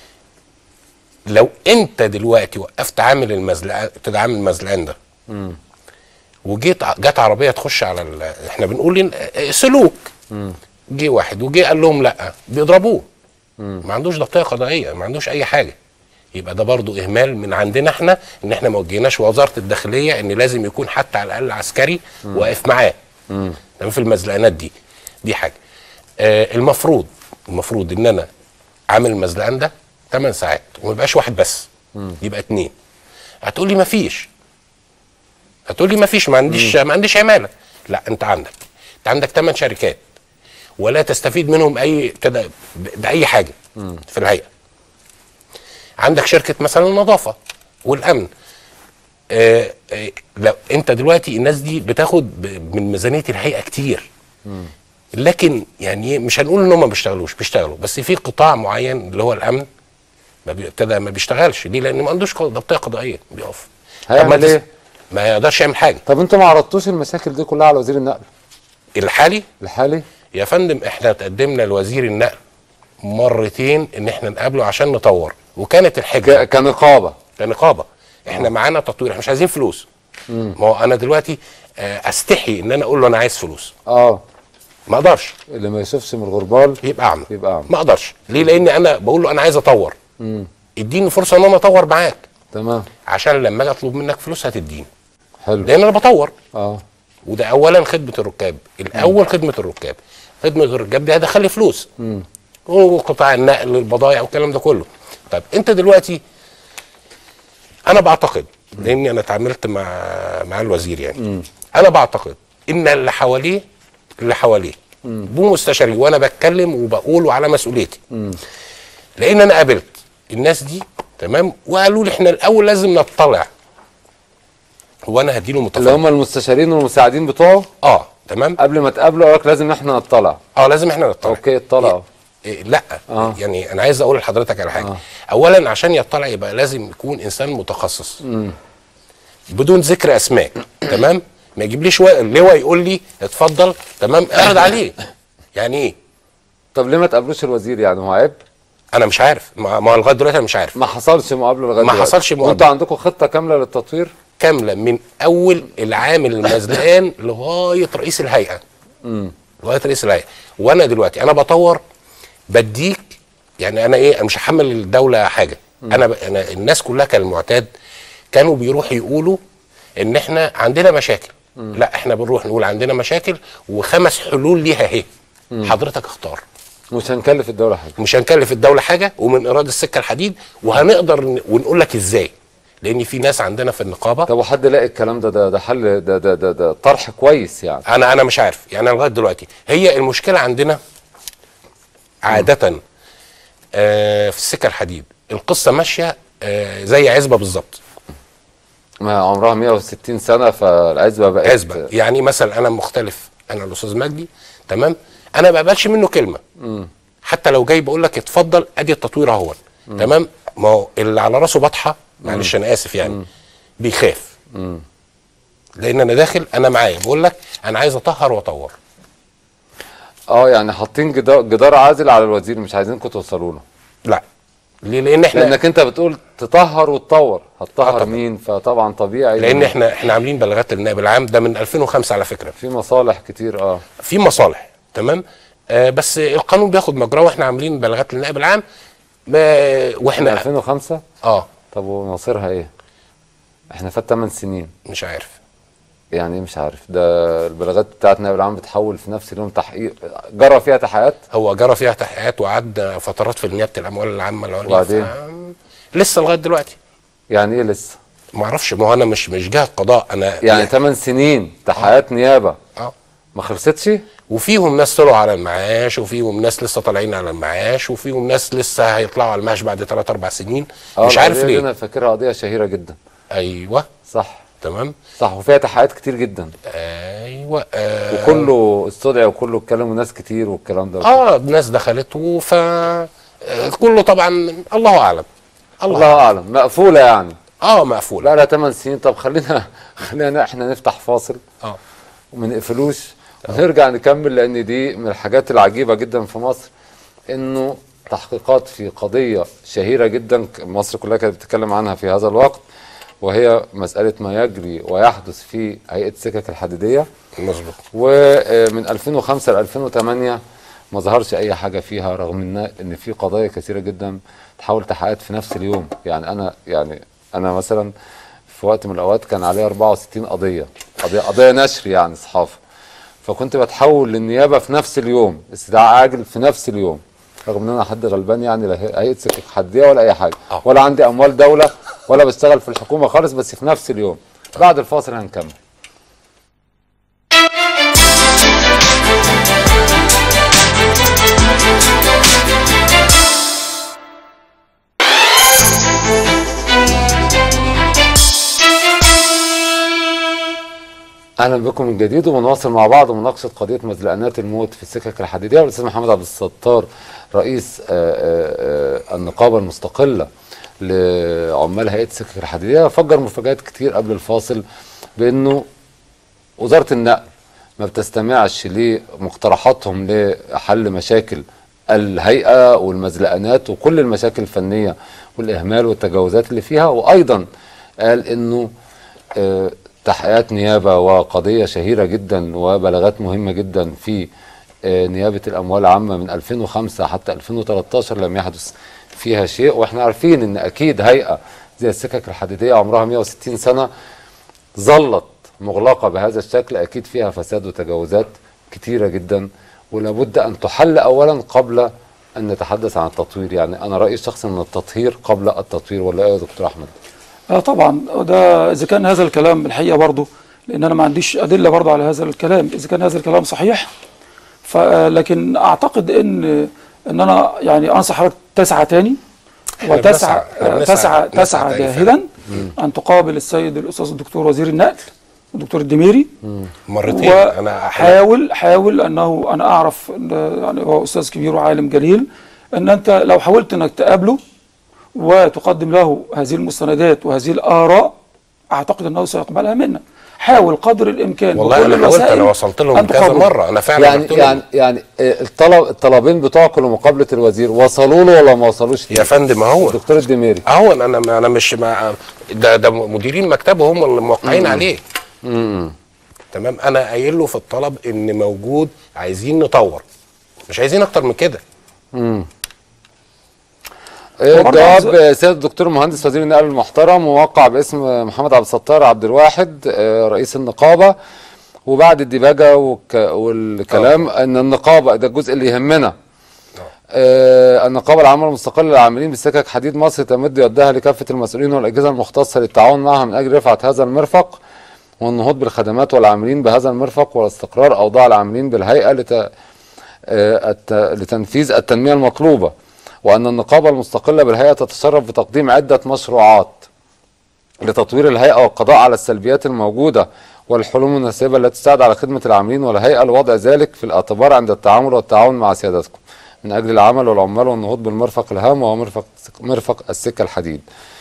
لو انت دلوقتي وقفت عامل المزلقان ابتدى عامل المزلقان ده امم وجيت ع- جت عربيه تخش على ال... احنا بنقول إن- آه، سلوك امم جه واحد وجه قال لهم لا بيضربوه مم. ما عندوش ضبطيه قضائيه ما عندوش اي حاجه يبقى ده برضو اهمال من عندنا احنا ان احنا ما وجهناش وزاره الداخليه ان لازم يكون حتى على الاقل عسكري مم. واقف معاه امم تمام في المزلقانات دي دي حاجه آه المفروض المفروض ان انا عامل المزلقان ده 8 ساعات وما يبقاش واحد بس مم. يبقى اتنين هتقول لي ما فيش هتقول لي ما فيش ما عنديش ما عنديش عماله لا انت عندك انت عندك 8 شركات ولا تستفيد منهم اي ابتدى ب- باي حاجه مم. في الهيئه عندك شركه مثلا النظافه والامن آه آه لو انت دلوقتي الناس دي بتاخد ب- من ميزانيه الهيئه كتير مم. لكن يعني إيه، مش هنقول ان هم ما بيشتغلوش بيشتغلوا بس في قطاع معين اللي هو الامن ما بي- ابتدى ما بيشتغلش ليه لان ما عندوش ق- ضبطيه قضائيه بيقف طب ما هيعمل تس- ايه؟ ما يقدرش يعمل حاجه طب انتوا ما عرضتوش المشاكل دي كلها على وزير النقل الحالي الحالي يا فندم احنا تقدمنا لوزير النقل مرتين ان احنا نقابله عشان نطور وكانت الحجه كنقابه كنقابه احنا معانا تطوير احنا مش عايزين فلوس امم ما هو انا دلوقتي آه، استحي ان انا اقول له انا عايز فلوس اه ما اقدرش اللي ما يشوفش من الغربال يبقى اعمى يبقى اعمى ما اقدرش ليه لاني انا بقول له انا عايز اطور امم اديني فرصه ان انا اطور معاك تمام عشان لما اجي اطلب منك فلوس هتديني حلو لان انا بطور اه وده اولا خدمه الركاب الاول خدمه الركاب خدمه الركاب دي هتدخل لي فلوس امم وقطاع النقل البضائع والكلام ده كله طب انت دلوقتي انا بعتقد لاني انا اتعاملت مع مع الوزير يعني مم. انا بعتقد ان اللي حواليه اللي حواليه مم. بمستشاري وانا بتكلم وبقول وعلى مسؤوليتي امم لان انا قابلت الناس دي تمام وقالوا لي احنا الاول لازم نطلع وانا هديله اللي متفق هم المستشارين والمساعدين بتوعه اه تمام قبل ما تقابله قالك لازم احنا نطلع اه لازم احنا نطلع اوكي اطلعوا إيه لا آه. آه. يعني انا عايز اقول لحضرتك على حاجه آه. آه. اولا عشان يطلع يبقى لازم يكون انسان متخصص امم بدون ذكر اسماء تمام ما يجيبليش وا- لواء يقول لي اتفضل تمام اعرض عليه يعني ايه طب ليه ما تقابلوش الوزير يعني هو عيب انا مش عارف ما ما لغايه دلوقتي انا مش عارف ما حصلش مقابله لغايه ما دلوقتي. حصلش مقابلة. وانتوا عندكم خطه كامله للتطوير كامله من اول العامل المزلقان لغايه رئيس الهيئه امم لغايه رئيس الهيئه وانا دلوقتي انا بطور بديك يعني انا ايه أنا مش هحمل الدوله حاجه انا, ب... أنا الناس كلها كان المعتاد كانوا بيروحوا يقولوا ان احنا عندنا مشاكل مم. لا احنا بنروح نقول عندنا مشاكل وخمس حلول ليها اهي مم. حضرتك اختار مش هنكلف الدوله حاجه مش هنكلف الدوله حاجه ومن ايراد السكه الحديد وهنقدر ن- ونقول لك ازاي لان في ناس عندنا في النقابه طب وحد لاقي الكلام ده ده ده حل ده ده ده, ده طرح كويس يعني انا انا مش عارف يعني أنا لغايه دلوقتي هي المشكله عندنا عاده آه في السكه الحديد القصه ماشيه آه زي عزبه بالظبط ما عمرها 160 سنه فالعزبه بقت عزبه يعني مثلا انا مختلف انا الاستاذ مجدي تمام انا ما بقبلش منه كلمه مم. حتى لو جاي بقول لك اتفضل ادي التطوير اهو تمام ما هو اللي على راسه بطحه معلش انا اسف يعني بيخاف مم. لان انا داخل انا معايا بقول لك انا عايز اطهر واطور اه يعني حاطين جدار, جدار عازل على الوزير مش عايزينكم توصلوا له لا ليه لان احنا لانك انت بتقول تطهر وتطور هتطهر طبعا. مين فطبعا طبيعي لان احنا احنا عاملين بلاغات للنائب العام ده من 2005 على فكره في مصالح كتير اه في مصالح تمام آه بس القانون بياخد مجراه واحنا عاملين بلاغات للنائب العام ما- من واحنا 2005 اه طب ومصيرها ايه احنا فات 8 سنين مش عارف يعني ايه مش عارف ده البلاغات بتاعت نائب العام بتحول في نفس اليوم تحقيق جرى فيها تحقيقات هو جرى فيها تحقيقات وعد فترات في نيابه الاموال العامه العليا وبعدين؟ ف- لسه لغايه دلوقتي يعني ايه لسه ما اعرفش ما هو انا مش مش جهه قضاء انا يعني 8 سنين تحقيقات نيابه اه ما خلصتش وفيهم ناس طلعوا على المعاش وفيهم ناس لسه طالعين على المعاش وفيهم ناس لسه هيطلعوا على المعاش بعد 3 4 سنين آه، مش عارف القضية دي ليه انا فاكرها قضيه شهيره جدا ايوه صح تمام صح وفيها تحقيقات كتير جدا ايوه آه وكله استدعي وكله اتكلم وناس كتير والكلام ده اه ناس دخلت ف آه، كله طبعا الله اعلم الله اعلم مقفوله يعني اه مقفوله بقى لها 8 سنين طب خلينا خلينا احنا نفتح فاصل اه وما نقفلوش ونرجع نكمل لان دي من الحاجات العجيبه جدا في مصر انه تحقيقات في قضيه شهيره جدا ك- مصر كلها كانت بتتكلم عنها في هذا الوقت وهي مساله ما يجري ويحدث في هيئه السكك الحديديه مظبوط ومن 2005 ل 2008 ما ظهرش اي حاجه فيها رغم ان ان في قضايا كثيره جدا تحاول تحققات في نفس اليوم يعني انا يعني انا مثلا في وقت من الاوقات كان عليا 64 قضيه قضيه قضيه نشر يعني صحافه فكنت بتحول للنيابه في نفس اليوم استدعاء عاجل في نفس اليوم رغم ان انا حد غلبان يعني لا هي- هيئه سكك حديديه ولا اي حاجه ولا عندي اموال دوله ولا بشتغل في الحكومه خالص بس في نفس اليوم بعد الفاصل هنكمل اهلا بكم من جديد وبنواصل مع بعض مناقشه قضيه مزلقانات الموت في السكك الحديديه والاستاذ محمد عبد الستار رئيس آه، آه، آه، النقابه المستقله لعمال هيئه السكك الحديديه فجر مفاجات كتير قبل الفاصل بانه وزاره النقل ما بتستمعش لمقترحاتهم لحل مشاكل الهيئه والمزلقانات وكل المشاكل الفنيه والاهمال والتجاوزات اللي فيها وايضا قال انه آه، تحقيقات نيابه وقضيه شهيره جدا وبلاغات مهمه جدا في آه، نيابه الاموال العامه من 2005 حتى 2013 لم يحدث فيها شيء واحنا عارفين ان اكيد هيئه زي السكك الحديديه عمرها 160 سنه ظلت مغلقه بهذا الشكل اكيد فيها فساد وتجاوزات كتيره جدا ولابد ان تحل اولا قبل ان نتحدث عن التطوير يعني انا رايي الشخصي ان التطهير قبل التطوير ولا ايه يا دكتور احمد؟ اه طبعا ده اذا كان هذا الكلام الحقيقه برضه لان انا ما عنديش ادله برضه على هذا الكلام اذا كان هذا الكلام صحيح ف لكن اعتقد ان ان انا يعني انصح حضرتك تسعى تاني إحنا وتسعى بنسعى- إحنا آه، بنسعى- تسعى بنسعى تسعى تاني جاهدا ان تقابل السيد الاستاذ الدكتور وزير النقل الدكتور الدميري مرتين انا وحاول حاول انه انا اعرف إن يعني هو استاذ كبير وعالم جليل ان انت لو حاولت انك تقابله وتقدم له هذه المستندات وهذه الاراء اعتقد انه سيقبلها منك حاول قدر الامكان والله بكل انا حاولت الوسائل انا وصلت لهم أن كذا تقابله. مره انا فعلا يعني رحت لهم. يعني يعني آه، الطلب الطلبين بتوعكم لمقابله الوزير وصلوا له ولا ما وصلوش يا فندم اهو الدكتور الدميري اهو انا انا انا مش مع ده ده مديرين مكتبه هم اللي موقعين مم. عليه تمام انا قايل له في الطلب ان موجود عايزين نطور مش عايزين اكتر من كده امم هو برضه الجواب عايز- آه، سيد الدكتور مهندس وزير النقل المحترم موقع باسم محمد عبد الستار عبد الواحد آه، رئيس النقابه وبعد الديباجه والك- والكلام ان النقابه ده الجزء اللي يهمنا آه، النقابه العامه المستقله للعاملين بسكك حديد مصر تمد يدها لكافه المسؤولين والاجهزه المختصه للتعاون معها من اجل رفعه هذا المرفق والنهوض بالخدمات والعاملين بهذا المرفق واستقرار اوضاع العاملين بالهيئه لت... آه، الت... لتنفيذ التنميه المطلوبه وان النقابه المستقله بالهيئه تتشرف بتقديم عده مشروعات لتطوير الهيئه والقضاء على السلبيات الموجوده والحلول المناسبه التي تساعد على خدمه العاملين والهيئه لوضع ذلك في الاعتبار عند التعامل والتعاون مع سيادتكم من اجل العمل والعمال والنهوض بالمرفق الهام وهو مرفق مرفق السكه الحديد.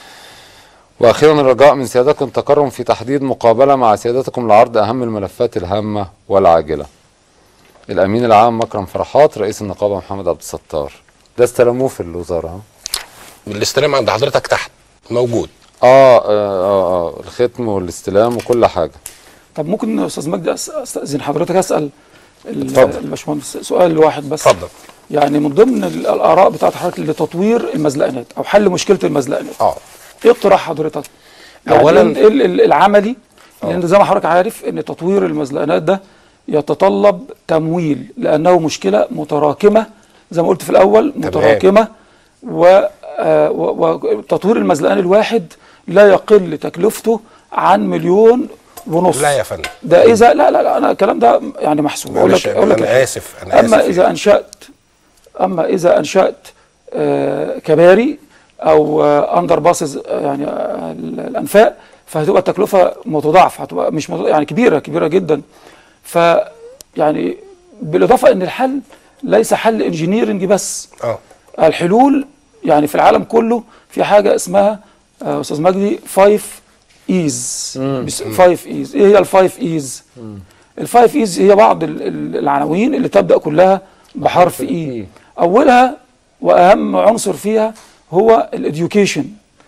واخيرا الرجاء من سيادتكم التكرم في تحديد مقابله مع سيادتكم لعرض اهم الملفات الهامه والعاجله. الامين العام مكرم فرحات رئيس النقابه محمد عبد الستار. ده استلموه في الوزاره ها؟ الاستلام عند حضرتك تحت موجود اه اه اه, آه الختم والاستلام وكل حاجه. طب ممكن يا استاذ مجدي أس- استاذن حضرتك اسال ال- اتفضل. الباشمهندس سؤال واحد بس اتفضل يعني من ضمن ال- الاراء بتاعت حضرتك لتطوير المزلقانات او حل مشكله المزلقانات اه ايه اقتراح حضرتك؟ يعني أولاً- ايه ال- ال- العملي لان زي ما حضرتك عارف ان تطوير المزلقانات ده يتطلب تمويل لانه مشكله متراكمه زي ما قلت في الاول متراكمه و- آه، و- وتطوير المزلقان الواحد لا يقل تكلفته عن مليون ونص لا يا فندم ده اذا لا لا لا انا الكلام ده يعني محسوب اقول معلش لك اقول لك انا الحقيقة. اسف انا اما اسف اذا انشات اما اذا انشات آه، كباري او آه، اندر باسز آه، يعني آه، الانفاق فهتبقى التكلفه متضاعفه هتبقى مش متضاعفة يعني كبيره كبيره جدا ف يعني بالاضافه ان الحل ليس حل انجينيرنج بس اه الحلول يعني في العالم كله في حاجه اسمها آه، استاذ مجدي 5 ايز 5 ايز ايه هي الفايف ايز الفايف ايز هي بعض ال- ال- العناوين اللي تبدا كلها بحرف اي اولها واهم عنصر فيها هو الاديوكيشن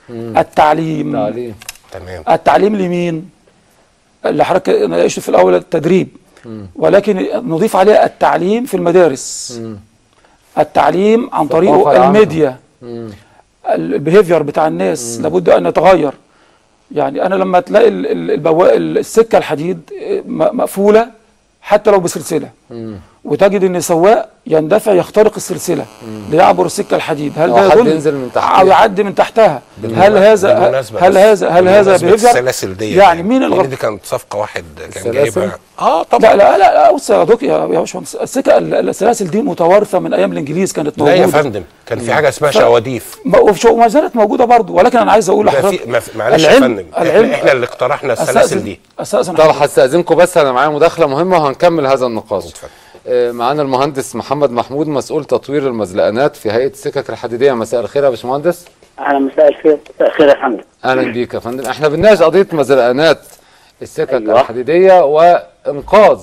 التعليم تعليم تمام التعليم لمين اللي حضرتك ناقشته في الاول التدريب ولكن نضيف عليها التعليم في المدارس التعليم عن الثقافة طريق العامة. الميديا مم. البيهيفير بتاع الناس لابد ان يتغير يعني انا لما تلاقي ال- ال- البوا... السكه الحديد م- مقفوله حتى لو بسلسله مم. وتجد ان سواق يندفع يخترق السلسله ليعبر السكه الحديد هل أو ده حد يدل ينزل من تحتها. او يعدي من تحتها بالمنا- هل هذا بالمناسبة هل بس- هذا هل هذا بالمناسبة بيهيفير السلاسل دي يعني مين لأن الغلط دي كانت صفقه واحد كان السلاسل؟ جايبها اه لا طبعا لا لا لا بص يا دكتور يا يا باشمهندس السكه ال- السلاسل دي متوارثه من ايام الانجليز كانت لا موجوده يا فندم كان في حاجه اسمها ف- شواديف ما- وفي- وما زالت موجوده برضه ولكن انا عايز اقول ده في لحضرتك ما في- معلش يا فندم احنا, احنا اللي اقترحنا السلاسل دي استاذن طب حضرتك. هستأذنكم بس انا معايا مداخله مهمه وهنكمل هذا النقاش آه، معانا المهندس محمد محمود مسؤول تطوير المزلقانات في هيئه السكك الحديديه مساء الخير يا باشمهندس اهلا مساء الخير مساء الخير يا فندم اهلا بيك يا فندم احنا بنناقش قضيه مزلقانات السكك أيوة. الحديديه وانقاذ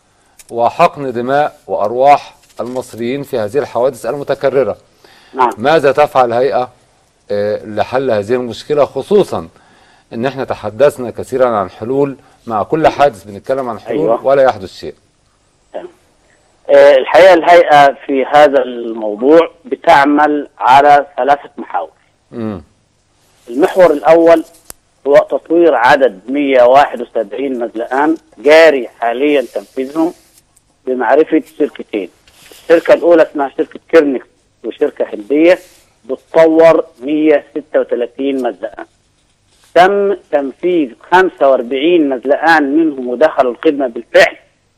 وحقن دماء وارواح المصريين في هذه الحوادث المتكرره نعم ماذا تفعل الهيئه آه، لحل هذه المشكله خصوصا ان احنا تحدثنا كثيرا عن حلول مع كل حادث بنتكلم عن حلول أيوة. ولا يحدث شيء آه، الحقيقه الهيئه في هذا الموضوع بتعمل على ثلاثه محاور امم المحور الاول هو تطوير عدد 171 مزلقان جاري حاليا تنفيذهم بمعرفه شركتين الشركه الاولى اسمها شركه كيرنكس وشركه هنديه بتطور 136 مزلقان تم تنفيذ 45 مزلقان منهم ودخلوا الخدمه بالفعل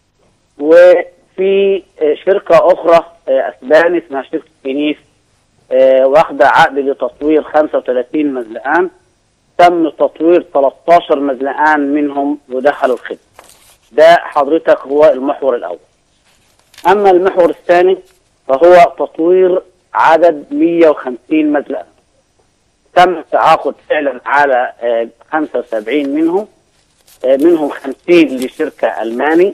وفي آه، شركه اخرى آه، اسباني اسمها شركه كنيس آه، واخده عقد لتطوير 35 مزلقان تم تطوير 13 مزلقان منهم ودخلوا الخدمه ده حضرتك هو المحور الاول اما المحور الثاني فهو تطوير عدد 150 مزلقان تم التعاقد فعلا على آه، 75 منهم آه، منهم 50 لشركه الماني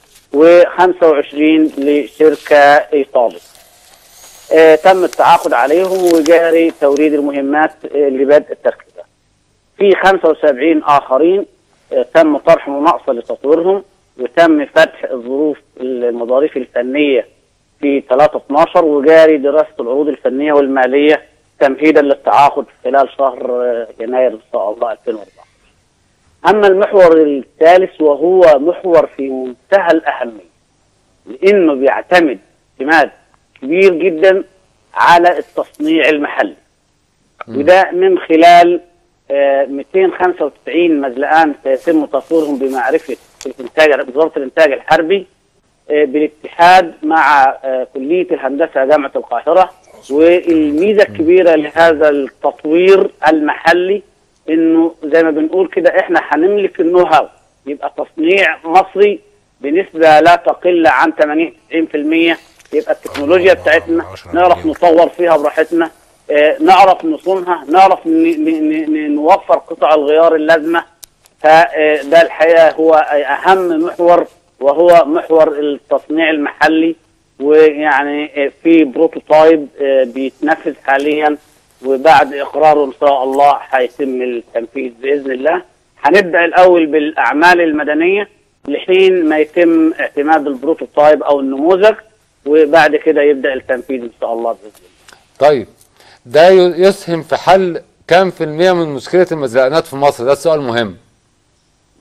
و25 لشركه ايطالي آه، تم التعاقد عليهم وجاري توريد المهمات آه، لبدء التركيبات في 75 اخرين آه، تم طرح مناقصه لتطويرهم وتم فتح الظروف المظاريف الفنيه في 3 12 وجاري دراسه العروض الفنيه والماليه تمهيدا للتعاقد خلال شهر آه، يناير ان شاء الله 2014 اما المحور الثالث وهو محور في منتهى الاهميه لانه بيعتمد اعتماد كبير جدا على التصنيع المحلي وده من خلال آه، 295 مزلقان سيتم تطويرهم بمعرفه الانتاج وزاره الانتاج الحربي آه، بالاتحاد مع آه، كليه الهندسه جامعه القاهره والميزه الكبيره لهذا التطوير المحلي انه زي ما بنقول كده احنا هنملك النو هاو يبقى تصنيع مصري بنسبه لا تقل عن 80 90% يبقى التكنولوجيا بتاعتنا نعرف نطور فيها براحتنا آه، نعرف نصونها نعرف ن- ن- ن- نوفر قطع الغيار اللازمه فده الحقيقه هو اهم محور وهو محور التصنيع المحلي ويعني في بروتوتايب آه، بيتنفذ حاليا وبعد اقراره ان شاء الله هيتم التنفيذ باذن الله هنبدا الاول بالاعمال المدنيه لحين ما يتم اعتماد البروتوتايب او النموذج وبعد كده يبدا التنفيذ ان شاء الله باذن الله طيب ده ي- يسهم في حل كام في المية من مشكله المزلقانات في مصر ده السؤال مهم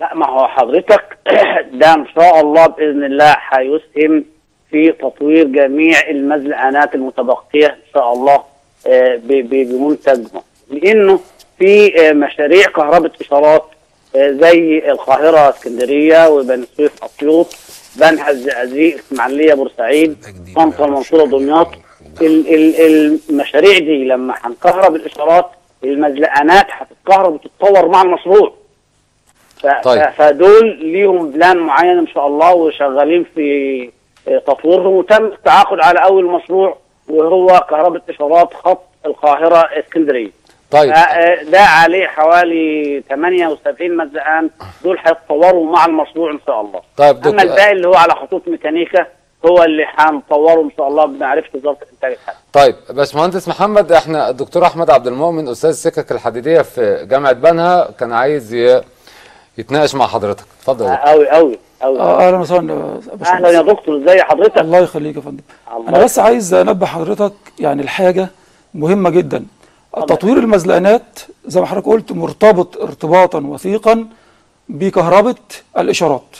لا ما هو حضرتك ده ان شاء الله باذن الله هيسهم في تطوير جميع المزلقانات المتبقيه ان شاء الله آه، ب- ب- بمنتج مصر. لانه في آه، مشاريع كهرباء اشارات آه، زي القاهره اسكندريه وبني سويف اسيوط بنها الزقازيق اسماعيليه بورسعيد طنطا المنصوره دمياط ال- ال- المشاريع دي لما هنكهرب الاشارات المزلقانات هتتكهرب وتتطور مع المشروع ف- طيب. ف- فدول ليهم بلان معين ان شاء الله وشغالين في آه، تطويرهم وتم التعاقد على اول مشروع وهو كهرباء اشارات خط القاهره اسكندريه طيب. ف- ده عليه حوالي 78 مزقان دول هيتطوروا مع المشروع ان شاء الله طيب اما دكتور الباقي اللي هو على خطوط ميكانيكا هو اللي هنطوره ان شاء الله بمعرفه وزاره الانتاج الحربي طيب باشمهندس محمد احنا الدكتور احمد عبد المؤمن استاذ السكك الحديديه في جامعه بنها كان عايز ي- يتناقش مع حضرتك اتفضل يا دكتور. قوي قوي قوي آه، اهلا وسهلا يا باشمهندس. اهلا يا دكتور ازي حضرتك الله يخليك يا فندم الله انا بس عايز انبه حضرتك يعني الحاجه مهمه جدا تطوير المزلقانات زي ما حضرتك قلت مرتبط ارتباطا وثيقا بكهرباء الاشارات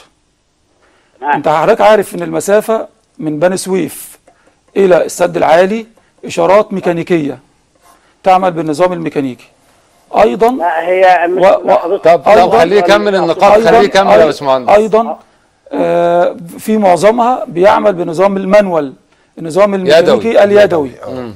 انت حضرتك عارف ان المسافه من بني سويف الى السد العالي اشارات ميكانيكيه تعمل بالنظام الميكانيكي ايضا لا هي مش طب طب خليه يكمل النقاط خليه يكمل يا باشمهندس ايضا آه في معظمها بيعمل بنظام المانوال النظام الميكانيكي اليدوي مم.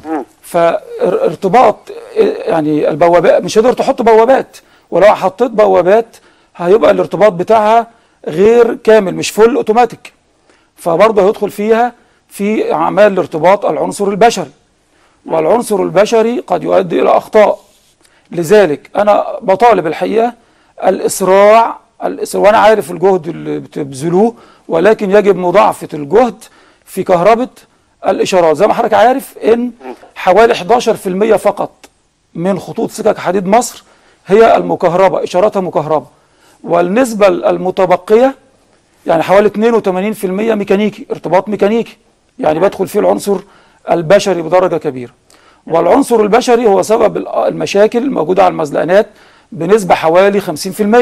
فارتباط يعني البوابات مش هتقدر تحط بوابات ولو حطيت بوابات هيبقى الارتباط بتاعها غير كامل مش فول اوتوماتيك فبرضه هيدخل فيها في اعمال الارتباط العنصر البشري والعنصر البشري قد يؤدي الى اخطاء لذلك انا بطالب الحقيقه الاسراع الاسراع وانا عارف الجهد اللي بتبذلوه ولكن يجب مضاعفه الجهد في كهرباء الاشارات زي ما حضرتك عارف ان حوالي 11% فقط من خطوط سكك حديد مصر هي المكهربه اشاراتها مكهربه والنسبه المتبقيه يعني حوالي 82% ميكانيكي ارتباط ميكانيكي يعني بدخل فيه العنصر البشري بدرجه كبيره والعنصر البشري هو سبب ال- المشاكل الموجوده على المزلقانات بنسبه حوالي 50%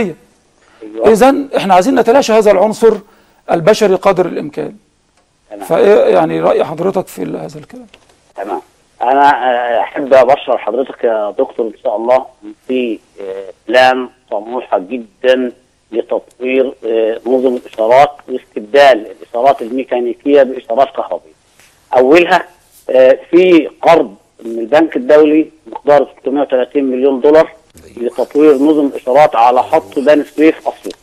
اذا احنا عايزين نتلاشى هذا العنصر البشري قدر الامكان فايه يعني راي حضرتك في ال- هذا الكلام تمام انا آه، احب ابشر حضرتك يا دكتور ان شاء الله في آه، بلان طموحه جدا لتطوير آه، نظم الاشارات واستبدال الاشارات الميكانيكيه باشارات كهربائيه. اولها آه، في قرض من البنك الدولي مقدار 630 مليون دولار لتطوير نظم الاشارات على خط بني سويف اسيوط.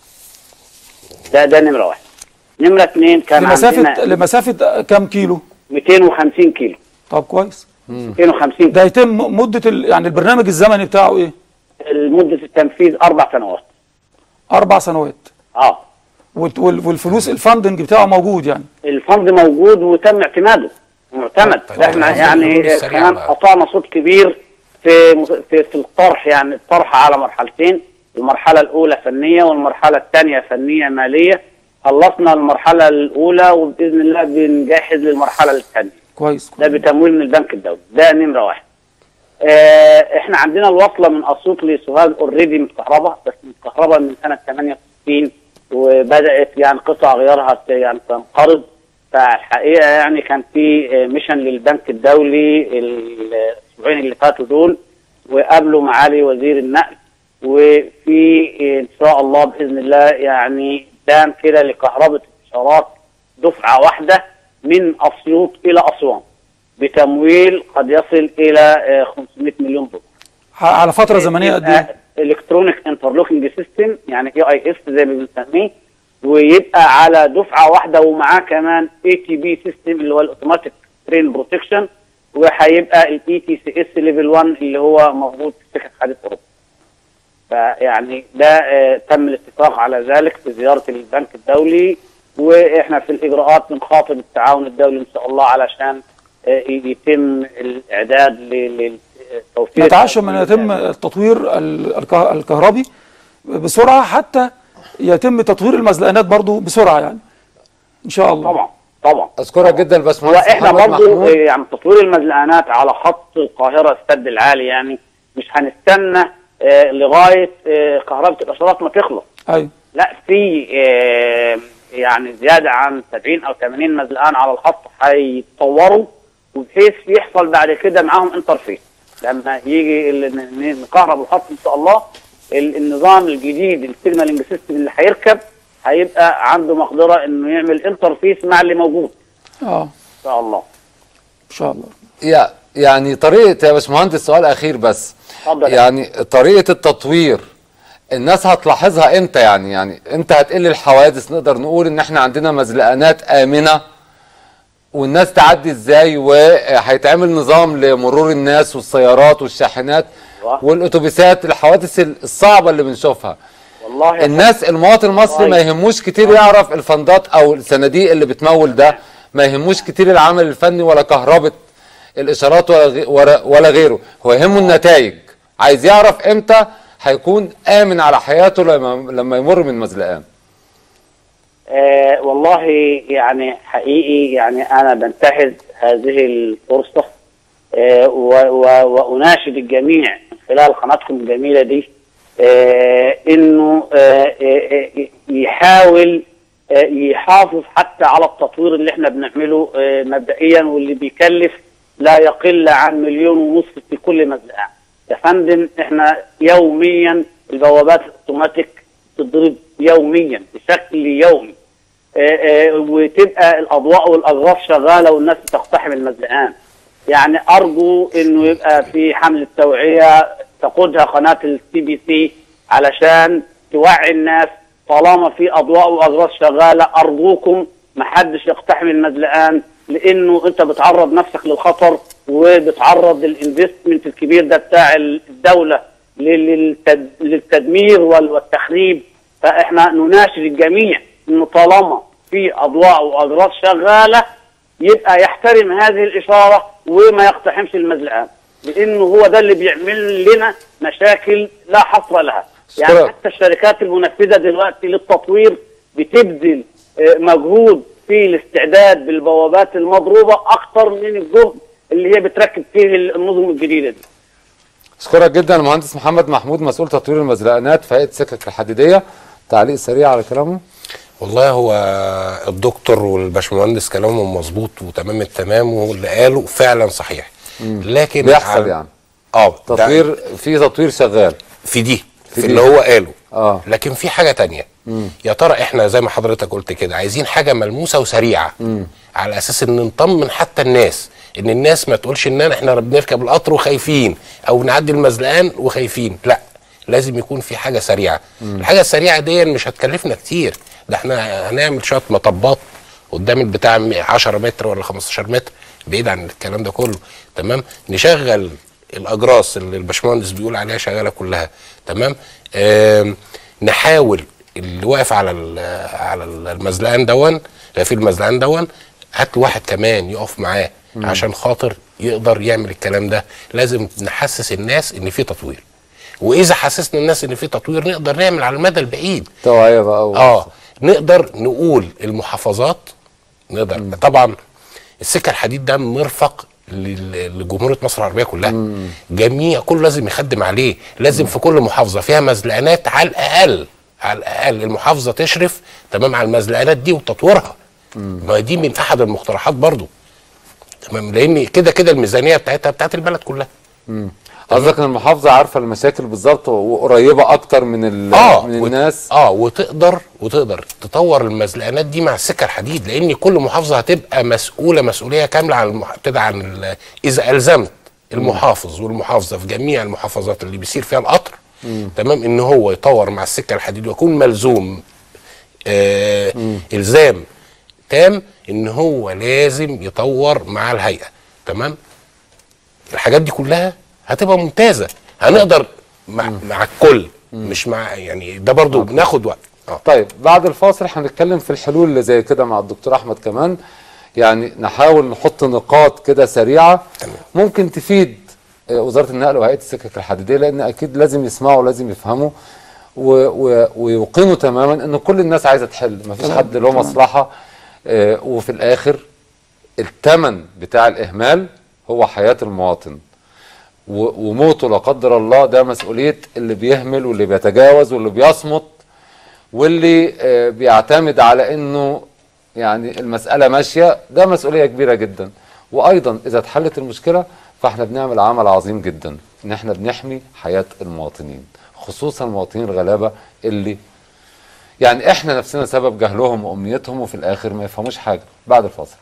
ده ده نمره واحد. نمره اثنين كان لمسافه عندنا لمسافه كام كيلو 250 كيلو طب كويس 250 ده يتم مده ال... يعني البرنامج الزمني بتاعه ايه مدة التنفيذ أربع سنوات اربع سنوات اه وال- وال- والفلوس الفاندنج بتاعه موجود يعني الفند موجود وتم اعتماده معتمد ده احنا عايزين يعني الحلول السريعة كمان بقى. قطعنا صوت كبير في مس- في, في الطرح يعني الطرح على مرحلتين المرحلة الأولى فنية والمرحلة الثانية فنية مالية خلصنا المرحلة الأولى وبإذن الله بنجهز للمرحلة الثانية كويس ده بتمويل من البنك الدولي ده نمرة واحد آه احنا عندنا الوصلة من أسيوط لسوهاج اوريدي متكهربة بس متكهربة من سنة 68 وبدأت يعني قطع غيارها ت- يعني تنقرض فالحقيقة يعني كان في آه، ميشن للبنك الدولي الأسبوعين اللي فاتوا دول وقابلوا معالي وزير النقل وفي آه، إن شاء الله بإذن الله يعني بلان كده لكهرباء الإشارات دفعة واحدة من أسيوط إلى أسوان بتمويل قد يصل إلى آه، 500 مليون دولار ح- على فتره زمنيه قد ايه الكترونيك انترلوكينج سيستم يعني اي اي اس زي ما بنسميه ويبقى على دفعه واحده ومعاه كمان اي تي بي سيستم اللي هو الاوتوماتيك ترين بروتكشن وهيبقى الاي تي سي اس ليفل 1 اللي هو موجود في سكك حديث اوروبا. فيعني ده آه تم الاتفاق على ذلك في زياره البنك الدولي واحنا في الاجراءات بنخاطب التعاون الدولي ان شاء الله علشان آه يتم الاعداد ل- لتوفير نتعشم ان يتم التطوير ال- الكه- الكهربي بسرعه حتى يتم تطوير المزلقانات برضو بسرعه يعني ان شاء الله طبعا طبعا اشكرك جدا الباشمهندس واحنا محمد برضو محمود آه، يعني تطوير المزلقانات على خط القاهره السد العالي يعني مش هنستنى آه، لغايه آه، كهرباء الاشارات ما تخلص ايوه لا في آه، يعني زياده عن 70 او 80 مزلقان على الخط هيتطوروا وبحيث يحصل بعد كده معاهم انترفيس لما يجي ال- ن- ن- نكهرب الخط ان شاء الله ال- النظام الجديد السيجنالينج سيستم اللي هيركب هيبقى عنده مقدره انه يعمل انترفيس مع اللي موجود اه ان شاء الله ان شاء الله يا يعني طريقه يا باشمهندس سؤال اخير بس اتفضل يعني طريقه التطوير الناس هتلاحظها امتى يعني يعني امتى هتقل الحوادث نقدر نقول ان احنا عندنا مزلقانات امنه والناس تعدي ازاي وهيتعمل نظام لمرور الناس والسيارات والشاحنات والاتوبيسات الحوادث الصعبه اللي بنشوفها والله الناس المواطن المصري ما يهموش كتير يعرف الفندات او الصناديق اللي بتمول ده ما يهموش كتير العمل الفني ولا كهربة الاشارات ولا غي- ولا- ولا غيره هو يهمه النتائج عايز يعرف امتى هيكون امن على حياته لما لما يمر من مزلقان آه والله يعني حقيقي يعني انا بنتهز هذه الفرصه آه و- و- واناشد الجميع من خلال قناتكم الجميله دي آه انه آه آه آه، يحاول آه يحافظ حتى على التطوير اللي احنا بنعمله آه مبدئيا واللي بيكلف لا يقل عن مليون ونص في كل مزرعه. يا فندم احنا يوميا البوابات الاوتوماتيك تضرب يوميا بشكل يومي آه، آه، وتبقى الاضواء والاغراف شغاله والناس تقتحم المزرعان يعني ارجو انه يبقى في حمله توعيه تقودها قناه السي بي سي علشان توعي الناس طالما في اضواء واغراض شغاله ارجوكم ما حدش يقتحم المزلقان لانه انت بتعرض نفسك للخطر وبتعرض الانفستمنت الكبير ده بتاع الدوله لل- للتد- للتدمير وال- والتخريب فاحنا نناشد الجميع انه طالما في اضواء واغراض شغاله يبقى يحترم هذه الاشاره وما يقتحمش المزلقان لانه هو ده اللي بيعمل لنا مشاكل لا حصر لها يعني شكرا. حتى الشركات المنفذه دلوقتي للتطوير بتبذل آه، مجهود في الاستعداد بالبوابات المضروبه اكثر من الجهد اللي هي بتركب فيه النظم الجديده دي اشكرك جدا المهندس محمد محمود مسؤول تطوير المزلقانات في هيئه السكك الحديديه تعليق سريع على كلامه والله هو الدكتور والباشمهندس كلامهم مظبوط وتمام التمام واللي قاله فعلا صحيح لكن بيحصل عن- يعني اه ده- تطوير في تطوير شغال في دي في, دي. اللي هو قاله اه لكن في حاجه تانية مم. يا ترى احنا زي ما حضرتك قلت كده عايزين حاجه ملموسه وسريعه مم. على اساس ان نطمن حتى الناس ان الناس ما تقولش ان احنا بنركب القطر وخايفين او نعدي المزلقان وخايفين لا لازم يكون في حاجه سريعه مم. الحاجه السريعه دي مش هتكلفنا كتير ده احنا هنعمل شويه مطبات قدام البتاع 10 متر ولا 15 متر بعيد عن الكلام ده كله تمام نشغل الاجراس اللي الباشمهندس بيقول عليها شغاله كلها تمام آم، نحاول اللي واقف على ال- على المزلقان دون في المزلقان دون هات واحد كمان يقف معاه مم. عشان خاطر يقدر يعمل الكلام ده لازم نحسس الناس ان في تطوير واذا حسسنا الناس ان في تطوير نقدر نعمل على المدى البعيد توعيه بقى و... اه نقدر نقول المحافظات نقدر مم. طبعا السكه الحديد ده مرفق لل- لجمهوريه مصر العربيه كلها مم. جميع كله لازم يخدم عليه لازم في كل محافظه فيها مزلقانات على الاقل على الاقل المحافظه تشرف تمام على المزلقانات دي وتطويرها ما دي من احد المقترحات برضو تمام لان كده كده الميزانيه بتاعتها بتاعت البلد كلها مم. قصدك ان المحافظه عارفه المشاكل بالظبط وقريبه اكتر من ال... اه من وت- الناس اه وتقدر وتقدر تطور المزلقانات دي مع السكه الحديد لان كل محافظه هتبقى مسؤوله مسؤوليه كامله عن المح... كده عن ال... اذا الزمت المحافظ والمحافظه في جميع المحافظات اللي بيسير فيها القطر مم. تمام ان هو يطور مع السكه الحديد ويكون ملزوم آه الزام تام ان هو لازم يطور مع الهيئه تمام الحاجات دي كلها هتبقى ممتازه هنقدر مع, مع الكل مش مع يعني ده برضو بناخد وقت طيب بعد الفاصل هنتكلم في الحلول اللي زي كده مع الدكتور احمد كمان يعني نحاول نحط نقاط كده سريعه ممكن تفيد آه، وزاره النقل وهيئه السكك الحديديه لان اكيد لازم يسمعوا ولازم يفهموا و و ويوقنوا تماما ان كل الناس عايزه تحل مفيش تمام، حد له تمام. مصلحه آه، وفي الاخر الثمن بتاع الاهمال هو حياه المواطن و- وموته لا قدر الله ده مسؤوليه اللي بيهمل واللي بيتجاوز واللي بيصمت واللي آه، بيعتمد على انه يعني المساله ماشيه ده مسؤوليه كبيره جدا وايضا اذا اتحلت المشكله فاحنا بنعمل عمل عظيم جدا ان احنا بنحمي حياه المواطنين خصوصا المواطنين الغلابه اللي يعني احنا نفسنا سبب جهلهم وامنيتهم وفي الاخر ما يفهموش حاجه بعد الفاصل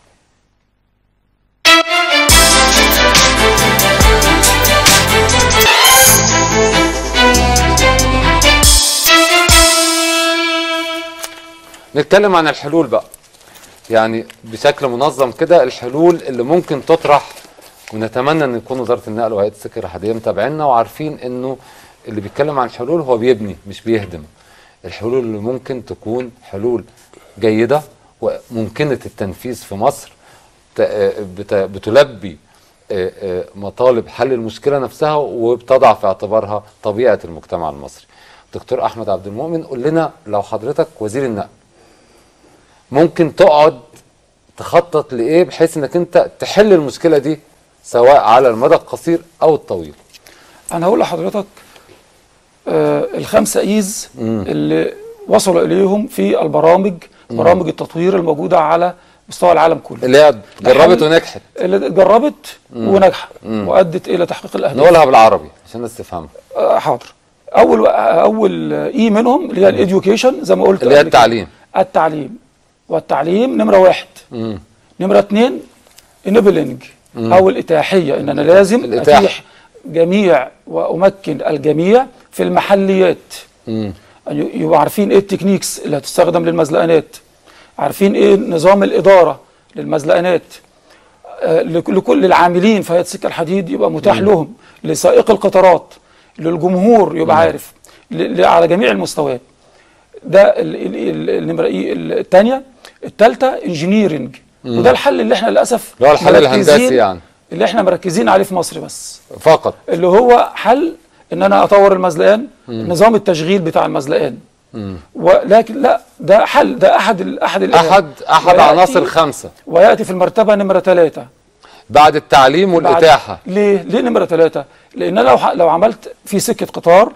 نتكلم عن الحلول بقى يعني بشكل منظم كده الحلول اللي ممكن تطرح ونتمنى ان يكون وزاره النقل وهيئه السكه الحديديه متابعينا وعارفين انه اللي بيتكلم عن حلول هو بيبني مش بيهدم الحلول اللي ممكن تكون حلول جيده وممكنه التنفيذ في مصر ت- آه، بت- بتلبي آه، آه، مطالب حل المشكله نفسها وبتضع في اعتبارها طبيعه المجتمع المصري. دكتور احمد عبد المؤمن قول لنا لو حضرتك وزير النقل ممكن تقعد تخطط لايه بحيث انك انت تحل المشكله دي سواء على المدى القصير او الطويل. انا هقول لحضرتك آه الخمسه ايز اللي وصلوا اليهم في البرامج مم. برامج التطوير الموجوده على مستوى العالم كله اللي هي جربت حل- ونجحت. اللي جربت مم. ونجحت مم. وادت الى تحقيق الاهداف نقولها بالعربي عشان الناس تفهمها. آه حاضر اول اول اي منهم اللي هي الاديوكيشن زي ما قلت اللي هي قبل كده. التعليم. التعليم والتعليم نمره واحد مم. نمره اثنين انبلنج مم. او الاتاحيه ان انا لازم الإتاحة. اتيح جميع وامكن الجميع في المحليات مم. أن يبقوا عارفين ايه التكنيكس اللي هتستخدم للمزلقانات عارفين ايه نظام الاداره للمزلقانات آه، لك- لكل العاملين في هيئه سكه الحديد يبقى متاح مم. لهم لسائق القطارات للجمهور يبقى عارف ل- ل- على جميع المستويات ده ال- ال- ال- النمره ايه الثانيه الثالثه انجينيرنج مم. وده الحل اللي احنا للاسف اللي هو الحل مركزين- الهندسي يعني. اللي احنا مركزين عليه في مصر بس فقط. اللي هو حل ان انا اطور المزلقان مم. نظام التشغيل بتاع المزلقان مم. ولكن لا ده حل ده احد ال احد ال- احد احد ويأتي- عناصر خمسه وياتي في المرتبه نمره ثلاثه بعد التعليم والاتاحه. ليه؟ ليه نمره ثلاثه؟ لان انا لو ح- لو عملت في سكه قطار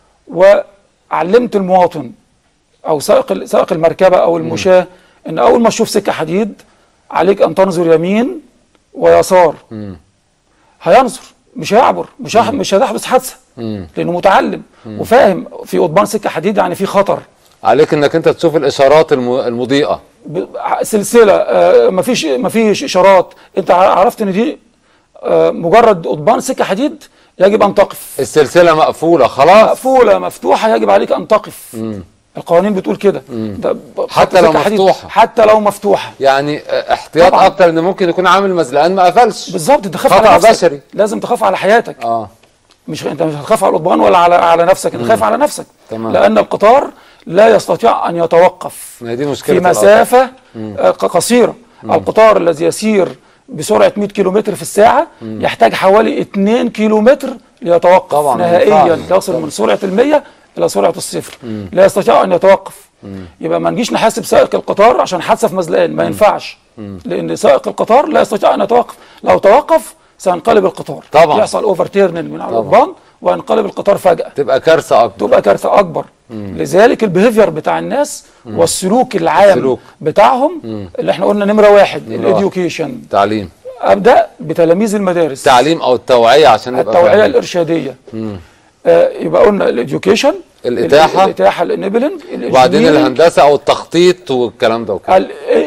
وعلمت المواطن او سائق ال- سائق المركبه او المشاه ان اول ما تشوف سكه حديد عليك ان تنظر يمين ويسار مم. هينظر مش هيعبر مش هح- مش هتحدث حادثه مم. لانه متعلم مم. وفاهم في قضبان سكه حديد يعني في خطر عليك انك انت تشوف الاشارات الم- المضيئه. ب- سلسله آه، مفيش مفيش اشارات انت ع- عرفت ان دي آه، مجرد قضبان سكه حديد يجب ان تقف السلسله مقفوله خلاص. مقفوله مفتوحه يجب عليك ان تقف مم. القوانين بتقول كده مم. ده ب- حتى خط لو سكة حديد، مفتوحة. حتى لو مفتوحه يعني آه، احتياط طبعاً. اكتر ان ممكن يكون عامل مزلقان ما قفلش. بالظبط انت خاف خطأ على نفسك بشري. لازم تخاف على حياتك اه مش انت مش هتخاف على القضبان ولا على على نفسك انت مم. خايف على نفسك تمام. لان القطار لا يستطيع ان يتوقف ما هي دي مشكله في القطار. مسافه مم. آه، ق- قصيره مم. القطار الذي يسير بسرعه 100 كيلومتر في الساعه مم. يحتاج حوالي 2 كيلومتر ليتوقف طبعاً، ما نهائيا ينفعش. يصل من سرعه ال100 الى سرعه الصفر مم. لا يستطيع ان يتوقف مم. يبقى ما نجيش نحاسب سائق القطار عشان حادثه في مزلقان ما ينفعش مم. لان سائق القطار لا يستطيع ان يتوقف لو توقف سينقلب القطار طبعاً. يحصل اوفر تيرنينج من على طبعاً. القضبان وينقلب القطار فجاه تبقى كارثه اكبر. تبقى كارثه اكبر مم. لذلك البيهيفير بتاع الناس مم. والسلوك العام السلوك. بتاعهم مم. اللي احنا قلنا نمره واحد نمرة واحد. الاديوكيشن تعليم. ابدا بتلاميذ المدارس التعليم او التوعيه عشان نبقى التوعيه فاهمين. الارشاديه مم. آه يبقى قلنا الاديوكيشن الإتاحة. الاتاحه الانبلنج وبعدين الهندسه او التخطيط والكلام ده وكده.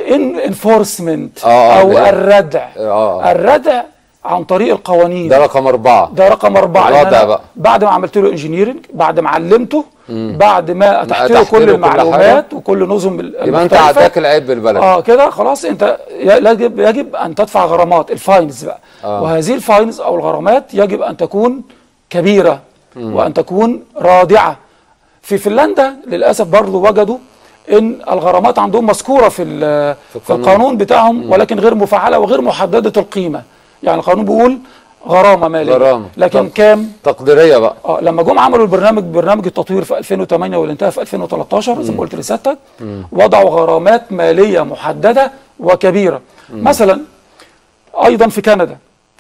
الانفورسمنت آه، آه، او اللي هي- الردع اه الردع عن طريق القوانين ده رقم اربعه. ده رقم أربعة إن الردع أنا بقى. بعد ما عملت له انجينيرنج بعد ما علمته مم. بعد ما أتحت له أتحت له كل كل المعلومات وكل نظم ال- يبقى انت المختلفة. عداك العيب بالبلد. اه كده خلاص انت ي- يجب يجب ان تدفع غرامات الفاينز بقى آه. وهذه الفاينز او الغرامات يجب ان تكون كبيره مم. وان تكون رادعه في فنلندا للاسف برضو وجدوا ان الغرامات عندهم مذكوره في ال- في القانون. القانون بتاعهم ولكن غير مفعله وغير محدده القيمه يعني القانون بيقول غرامه ماليه غرامة. لكن طب. كام تقديريه بقى. اه لما جم عملوا البرنامج برنامج التطوير في 2008 واللي انتهى في 2013 زي ما قلت لسيادتك مم. وضعوا غرامات ماليه محدده وكبيره مثلا ايضا في كندا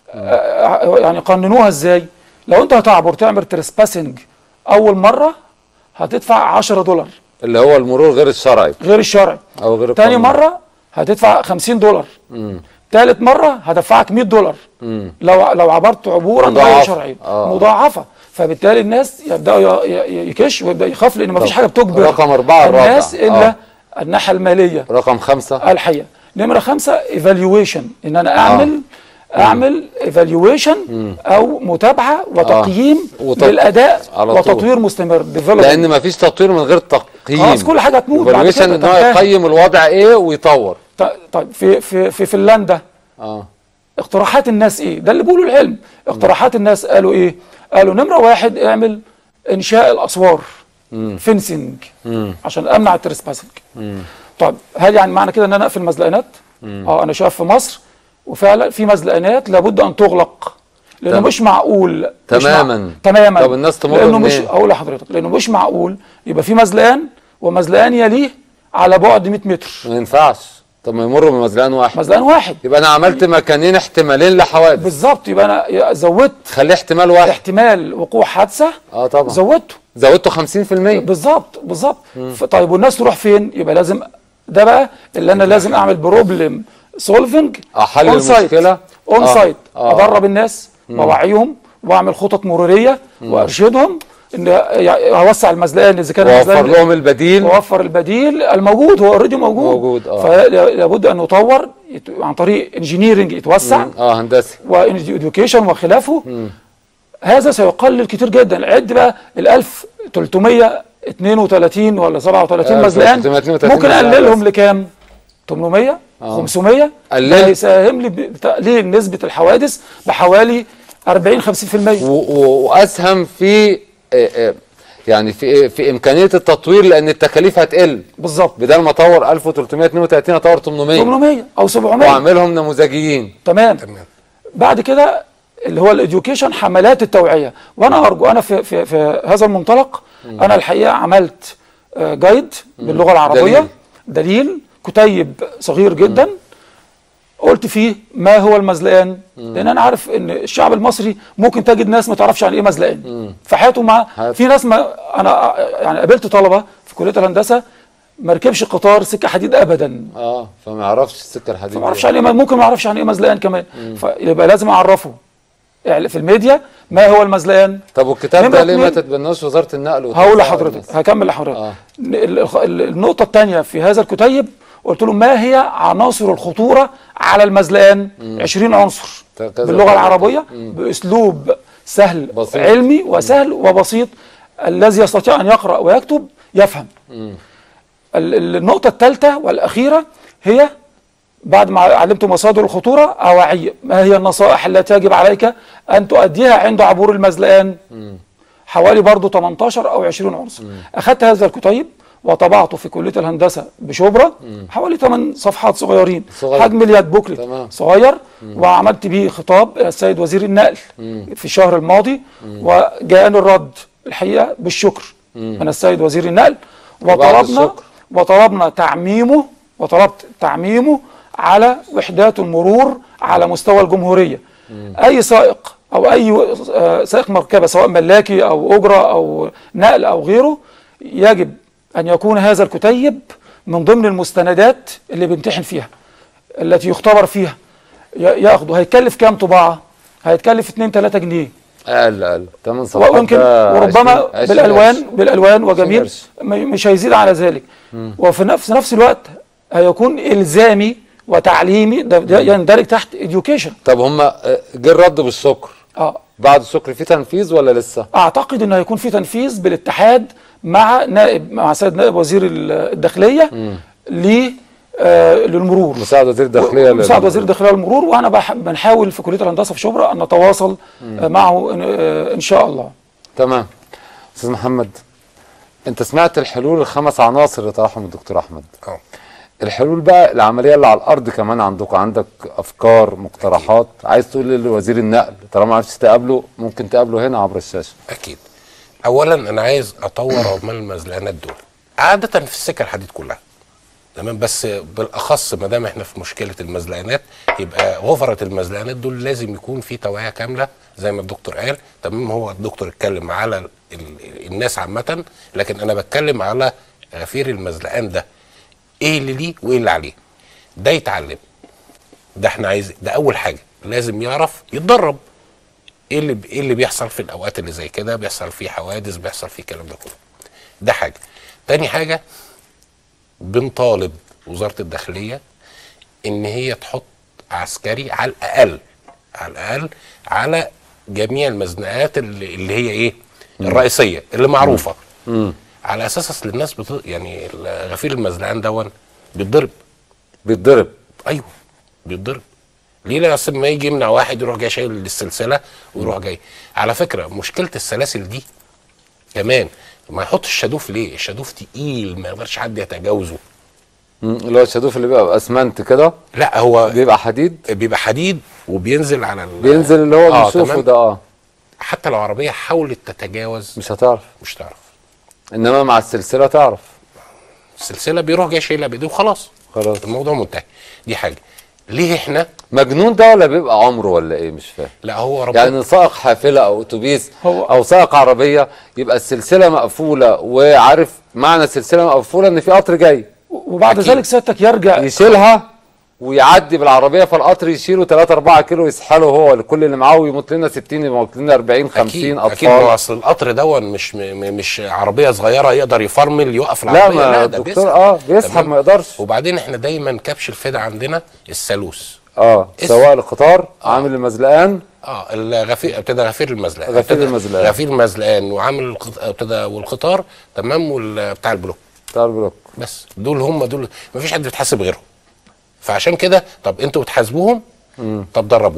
آه، يعني قننوها ازاي لو انت هتعبر تعمل تريسباسنج اول مره هتدفع 10 دولار اللي هو المرور غير الشرعي غير الشرعي او غير تاني القانوني. مره هتدفع 50 دولار مم. تالت مره هدفعك 100 دولار مم. لو لو عبرت عبورا غير مضاعفة. شرعيه آه. مضاعفه فبالتالي الناس يبداوا ي- ي- يكش ويبدا يخاف لان مفيش طب حاجه بتجبر رقم أربعة الرابع. الناس الا آه. الناحيه الماليه رقم خمسة الحقيقه نمره خمسه ايفالويشن ان انا اعمل اعمل ايفالويشن او متابعه وتقييم وت- للاداء على طول. وتطوير مستمر development. لان مفيش تطوير من غير تقييم خلاص كل حاجه هتموت بعد evaluation كده ان هو تنتهي. يقيم الوضع ايه ويطور ط- طيب في في في فنلندا اه اقتراحات الناس ايه ده اللي بيقولوا العلم اقتراحات الناس قالوا ايه قالوا نمره واحد اعمل انشاء الاسوار مم. فينسنج مم. عشان امنع الترسباسنج مم. طيب هل يعني معنى كده ان انا اقفل مزلقانات مم. اه انا شايف في مصر وفعلا في مزلقانات لابد ان تغلق لانه تم- مش معقول مش مع- تماما تماما طب الناس تمر لانه مش منين؟ اقول لحضرتك لانه مش معقول يبقى في مزلقان ومزلقان يليه على بعد 100 متر ما ينفعش طب ما يمروا بمزلقان واحد مزلقان واحد يبقى انا عملت مكانين احتمالين لحوادث بالظبط يبقى انا زودت خليه احتمال واحد احتمال وقوع حادثه اه طبعا زودته زودته 50% بالظبط بالظبط ف- طيب والناس تروح فين يبقى لازم ده بقى اللي انا لازم اعمل بروبلم سولفنج احل المشكله اون آه. سايت آه. ادرب الناس مم. واوعيهم واعمل خطط مروريه مم. وارشدهم ان ي- اوسع المزلقان اذا كان ووفر المزلقان لهم البديل ووفر البديل الموجود هو اوريدي موجود موجود، آه. فلابد ان يطور يت- عن طريق انجينيرنج يتوسع مم. اه هندسي واديوكيشن وخلافه مم. هذا سيقلل كتير جدا عد بقى ال 1332 ولا 37 مزلقان 1332 ممكن مزلقان اقللهم بس. لكام 800 آه. 500 قلل. ده هيساهم لي بتقليل نسبه الحوادث بحوالي 40 50% و- و- واسهم في آه، آه، يعني في في امكانيه التطوير لان التكاليف هتقل بالظبط بدل ما اطور 1332 اطور 800 800 او 700 واعملهم نموذجيين تمام تمام بعد كده اللي هو الاديوكيشن حملات التوعيه وانا ارجو انا في في, في هذا المنطلق انا الحقيقه عملت آه، جايد باللغه العربيه دليل, دليل كتيب صغير جدا قلت فيه ما هو المزلقان لان انا عارف ان الشعب المصري ممكن تجد ناس ما تعرفش عن ايه مزلقان في حياته مع في ناس ما انا يعني قابلت طلبه في كليه الهندسه ما ركبش قطار سكه حديد ابدا اه فما يعرفش السكه الحديد ما يعرفش عن ايه ممكن ما يعرفش عن ايه مزلقان كمان فيبقى لازم اعرفه يعني في الميديا ما هو المزلقان طب والكتاب نمرة ده ليه ما اتنين- تتبناش وزاره النقل هقول وتوزعه لحضرتك للناس؟ هكمل لحضرتك آه. ال- ال- النقطة الثانية في هذا الكتيب قلت له ما هي عناصر الخطورة على المزلقان 20 عنصر كذا باللغة كذا. العربية بأسلوب سهل بسيط. علمي وسهل وبسيط الذي يستطيع أن يقرأ ويكتب يفهم مم. ال- ال- النقطة الثالثة والأخيرة هي بعد ما علمت مصادر الخطورة أوعي ما هي النصائح التي يجب عليك أن تؤديها عند عبور المزلقان مم. حوالي برضو 18 أو 20 عنصر أخذت هذا الكتيب وطبعته في كلية الهندسة بشبرا حوالي 8 صفحات صغيرين صغير. حجم اليد بوكلت تمام. صغير وعملت به خطاب إلى السيد وزير النقل مم. في الشهر الماضي وجاءني الرد الحقيقة بالشكر مم. من السيد وزير النقل وبعد وطلبنا الشكر. وطلبنا تعميمه وطلبت تعميمه على وحدات المرور على مستوى الجمهورية أي سائق أو أي آه، سائق مركبة سواء ملاكي أو أجرة أو نقل أو غيره يجب أن يكون هذا الكتيب من ضمن المستندات اللي بيمتحن فيها التي يختبر فيها ي- ياخده هيتكلف كام طباعة؟ هيتكلف 2 3 جنيه اقل اقل 8 صفحات ويمكن ده وربما 20 20 بالالوان قرش. بالالوان وجميل قرش. م- مش هيزيد على ذلك مم. وفي نفس نفس الوقت هيكون الزامي وتعليمي ده, ده يندرج تحت education طب هم جه الرد بالشكر اه بعد الشكر في تنفيذ ولا لسه؟ اعتقد انه هيكون في تنفيذ بالاتحاد مع نائب مع سيد نائب وزير ال- الداخليه ل آه للمرور مساعد وزير الداخليه لل- مساعد وزير الداخليه للمرور وانا بح- بنحاول في كليه الهندسه في شبرا ان نتواصل آه معه إن- آه ان شاء الله تمام استاذ محمد انت سمعت الحلول الخمس عناصر اللي طرحهم الدكتور احمد اه الحلول بقى العمليه اللي على الارض كمان عندكم عندك افكار مقترحات عايز تقول لوزير النقل طالما ما عرفتش تقابله ممكن تقابله هنا عبر الشاشه اكيد اولا انا عايز اطور عمال المزلقانات دول عاده في السكه الحديد كلها تمام بس بالاخص ما دام احنا في مشكله المزلقانات يبقى غفره المزلقانات دول لازم يكون في توعيه كامله زي ما الدكتور قال تمام هو الدكتور اتكلم على ال- ال- الناس عامه لكن انا بتكلم على غفير المزلقان ده ايه اللي ليه وايه اللي عليه ده يتعلم ده احنا عايز ده اول حاجه لازم يعرف يتدرب ايه اللي ايه اللي بيحصل في الاوقات اللي زي كده بيحصل فيه حوادث بيحصل فيه الكلام ده كله ده حاجه تاني حاجه بنطالب وزاره الداخليه ان هي تحط عسكري على الاقل على الاقل على جميع المزنقات اللي, اللي هي ايه الرئيسيه اللي معروفه على اساس اصل الناس بت... يعني غفير المزلقان دون بيتضرب بيتضرب ايوه بيتضرب ليه لا اصل ما يجي يمنع واحد يروح جاي شايل السلسله ويروح جاي على فكره مشكله السلاسل دي كمان ما يحط الشادوف ليه الشادوف تقيل ما يقدرش حد يتجاوزه مم، اللي هو الشادوف اللي بيبقى اسمنت كده لا هو بيبقى حديد بيبقى حديد وبينزل على ال... بينزل اللي هو آه، بنشوفه تمام. ده اه حتى لو عربيه حاولت تتجاوز مش هتعرف مش هتعرف انما مع السلسله تعرف السلسله بيروح جاي شايلها بايده وخلاص خلاص الموضوع منتهي دي حاجه ليه احنا مجنون ده ولا بيبقى عمره ولا ايه مش فاهم لا هو ربنا يعني سائق حافله او اتوبيس او سائق عربيه يبقى السلسله مقفوله وعارف معنى السلسله مقفوله ان في قطر جاي وبعد أكيد. ذلك سيادتك يرجع يشيلها ويعدي بالعربيه فالقطر يشيله 3 4 كيلو يسحله هو لكل اللي معاه ويموت لنا 60 يموت لنا 40 50 اكيد اطفال اكيد ما هو اصل القطر دون مش م- م- مش عربيه صغيره يقدر يفرمل يوقف لا، العربيه ما ده الدكتور بيسحب. آه، بيسحب، تمام؟ ما يقدرش. وبعدين احنا دايما كبش الفدا عندنا الثالوث اه اس- سواق القطار عامل المزلقان اه الغفير ابتدى غفير المزلقان غفير ابتدى المزلقان. غفير المزلقان وعامل القط- ابتدى والقطار تمام وبتاع البلوك بتاع البلوك بس دول هم دول ما فيش حد بيتحاسب غيرهم فعشان كده طب انتوا بتحاسبوهم طب دربوه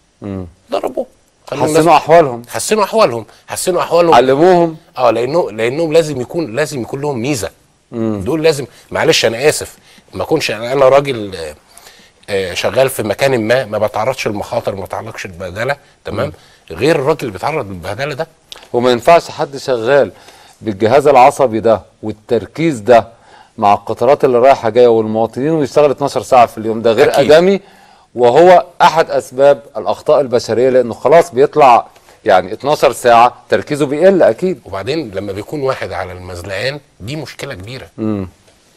دربوه خلوا الناس- حسنوا احوالهم حسنوا احوالهم حسنوا احوالهم علموهم اه لانه لانهم لازم يكون لازم يكون لهم ميزه دول لازم معلش انا اسف ما اكونش انا أنا راجل آه، آه، شغال في مكان ما ما بتعرضش للمخاطر ما بتعرضش للبهدله تمام غير الراجل اللي بيتعرض للبهدله ده وما ينفعش حد شغال بالجهاز العصبي ده والتركيز ده مع القطارات اللي رايحه جايه والمواطنين ويشتغل 12 ساعه في اليوم ده غير أكيد. ادمي وهو احد اسباب الاخطاء البشريه لانه خلاص بيطلع يعني 12 ساعه تركيزه بيقل اكيد وبعدين لما بيكون واحد على المزلقان دي مشكله كبيره امم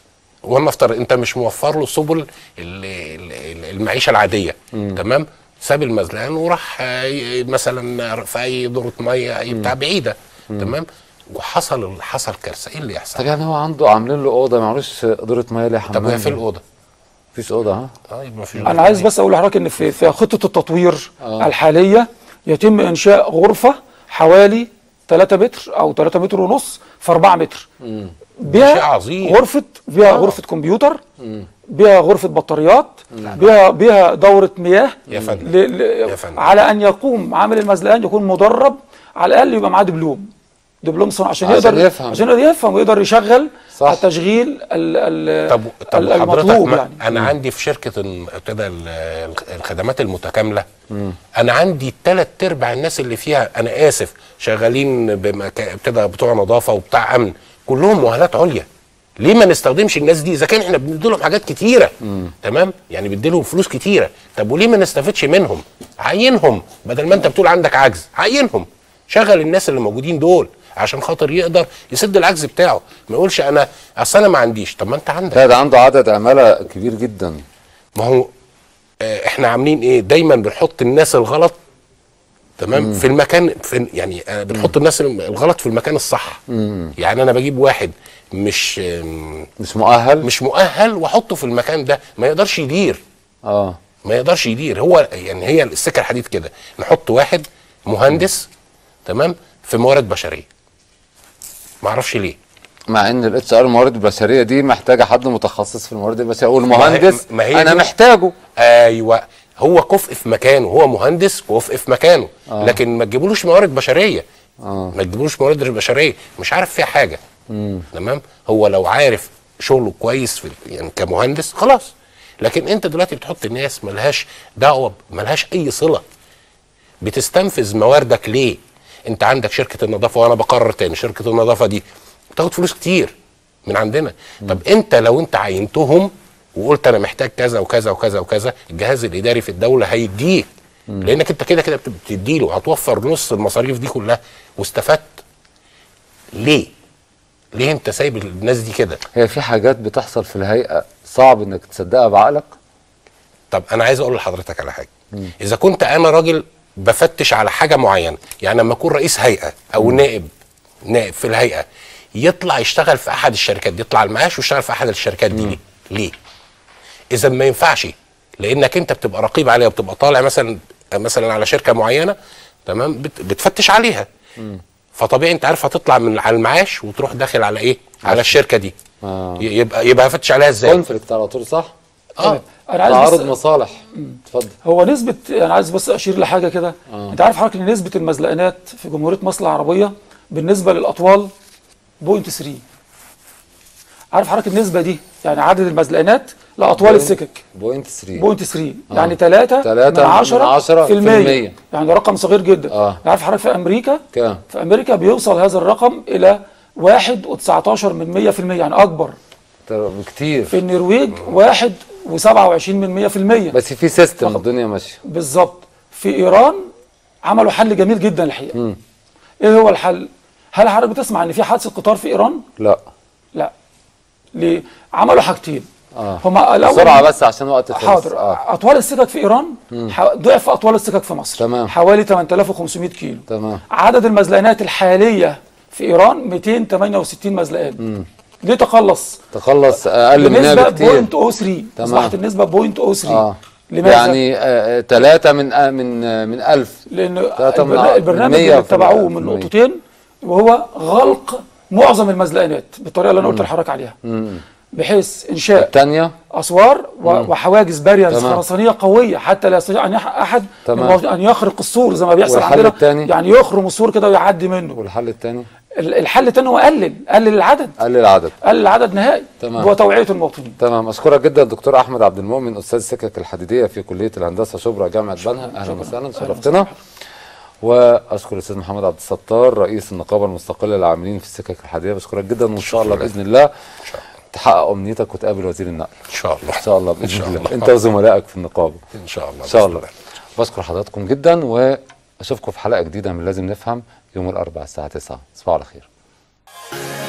وانا افترض انت مش موفر له سبل ال- ال- ال- المعيشه العاديه مم. تمام ساب المزلقان وراح آه، ي- مثلا في اي دوره ميه اي بتاع بعيده تمام وحصل حصل كارثه ايه اللي يحصل؟ طب يعني هو عنده عاملين له اوضه معلوش دورة ميه ليه حمام طب ما هي في الاوضه مفيش اوضه ها اه يبقى في انا عايز بس اقول لحضرتك ان في في خطه التطوير آه. الحاليه يتم انشاء غرفه حوالي 3 متر او 3 متر ونص في 4 متر مم. بيها شيء عظيم. غرفه بيها غرفه كمبيوتر مم. بيها غرفه بطاريات نعم. بيها بيها دوره مياه يا فندم. ل... ل... يا فندم. على ان يقوم عامل المزلقان يكون مدرب على الاقل يبقى معاه دبلوم دبلوم صناعه عشان, عشان يقدر يفهم. عشان يقدر يفهم ويقدر يشغل صح. التشغيل ال... ال... طب طب ال- حضرتك المطلوب ما يعني انا عندي في شركه ال- ابتدى ال- الخدمات المتكامله انا عندي ثلاث ارباع الناس اللي فيها انا اسف شغالين بمكا... ابتدى بتوع نظافه وبتاع امن كلهم مؤهلات عليا ليه ما نستخدمش الناس دي اذا كان احنا بندي لهم حاجات كتيره تمام يعني بندي لهم فلوس كتيره طب وليه ما نستفدش منهم عينهم بدل ما انت بتقول عندك عجز عينهم شغل الناس اللي موجودين دول عشان خاطر يقدر يسد العجز بتاعه ما يقولش انا اصل انا ما عنديش طب ما انت عندك لا ده عنده عدد عماله كبير جدا ما هو آه، احنا عاملين ايه دايما بنحط الناس الغلط تمام مم. في المكان في يعني آه، بنحط الناس الغلط في المكان الصح مم. يعني انا بجيب واحد مش آم، مش مؤهل مش مؤهل واحطه في المكان ده ما يقدرش يدير اه ما يقدرش يدير هو يعني هي السكه الحديد كده نحط واحد مهندس تمام في موارد بشريه ما اعرفش ليه مع ان الاتش ار الموارد البشريه دي محتاجه حد متخصص في الموارد البشريه والمهندس ما هي انا دي- محتاجه ايوه هو كفء في مكانه هو مهندس كفء في مكانه آه. لكن ما تجيبولوش موارد بشريه اه ما تجيبولوش موارد بشريه مش عارف فيها حاجه مم. تمام هو لو عارف شغله كويس في يعني كمهندس خلاص لكن انت دلوقتي بتحط ناس ملهاش دعوه ملهاش اي صله بتستنفذ مواردك ليه انت عندك شركه النظافه وانا بقرر تاني شركه النظافه دي بتاخد فلوس كتير من عندنا طب انت لو انت عينتهم وقلت انا محتاج كذا وكذا وكذا وكذا الجهاز الاداري في الدوله هيديك لانك انت كده كده بتديله هتوفر نص المصاريف دي كلها واستفدت ليه ليه انت سايب الناس دي كده هي في حاجات بتحصل في الهيئه صعب انك تصدقها بعقلك طب انا عايز اقول لحضرتك على حاجه اذا كنت انا راجل بفتش على حاجه معينه يعني لما اكون رئيس هيئه او نائب نائب في الهيئه يطلع يشتغل في احد الشركات دي يطلع المعاش ويشتغل في احد الشركات دي ليه ليه اذا ما ينفعش لانك انت بتبقى رقيب عليها وبتبقى طالع مثلا مثلا على شركه معينه تمام بت- بتفتش عليها فطبيعي انت عارف هتطلع من على المعاش وتروح داخل على ايه على الشركه دي آه. ي- يبقى يبقى هفتش عليها ازاي كونفليكت على طول صح اه انا عايز تعارض بس مصالح اتفضل هو نسبة أنا عايز بس أشير لحاجة كده آه. أنت عارف حضرتك إن نسبة المزلقانات في جمهورية مصر العربية بالنسبة للأطوال بوينت 3 عارف حضرتك النسبة دي يعني عدد المزلقانات لأطوال بوينت- السكك بوينت 3 بوينت 3 آه. يعني 3 تلاتة من من 10 عشرة في في المية المية. يعني رقم صغير جدا آه. عارف حضرتك في أمريكا كام في أمريكا بيوصل هذا الرقم إلى 1 و19 من 100 في المية يعني أكبر ترى كتير في النرويج 1 و27 من 100 في المية بس في سيستم الدنيا ماشيه بالظبط في ايران عملوا حل جميل جدا الحقيقه مم. ايه هو الحل هل حضرتك بتسمع ان في حادثه قطار في ايران لا لا ليه عملوا حاجتين اه هما الأول- بسرعه بس عشان وقت خلص. حاضر اه اطوال السكك في ايران مم. ح- ضعف اطوال السكك في مصر تمام. حوالي 8500 كيلو تمام عدد المزلقانات الحاليه في ايران 268 مزلقان مم. ليه تقلص تخلص اقل منها بنسبه بكتير بوينت او 3 تمام. اصبحت النسبه بوينت او 3 اه لماذا؟ يعني آه ثلاثة من آه من آه من ألف لان تلاتة من البرنا- ع- البرنامج من مية اللي في اتبعوه المية. من نقطتين وهو غلق معظم المزلقانات بالطريقه اللي انا قلت مم. لحضرتك عليها مم. بحيث انشاء الثانية اسوار و- مم. وحواجز باريرز تمام. خرسانيه قويه حتى لا يستطيع ان يح- احد تمام. من الموظ- ان يخرق السور زي ما بيحصل والحل عندنا التاني؟ يعني يخرم السور كده ويعدي منه والحل الثاني ال- الحل الثاني هو قلل قلل العدد قلل العدد قلل العدد نهائي تمام. هو توعيه المواطنين تمام اشكرك جدا دكتور احمد عبد المؤمن استاذ السكك الحديديه في كليه الهندسه شبرا جامعه بنها اهلا وسهلا شرفتنا واشكر الاستاذ محمد عبد الستار رئيس النقابه المستقله للعاملين في السكك الحديديه بشكرك جدا وان شاء الله باذن الله تحقق امنيتك وتقابل وزير النقل ان شاء الله ان شاء الله باذن شاء الله الله. انت وزملائك في النقابه ان شاء الله ان شاء الله بشكر حضراتكم جدا واشوفكم في حلقه جديده من لازم نفهم يوم الاربعاء الساعه 9 تصبحوا على خير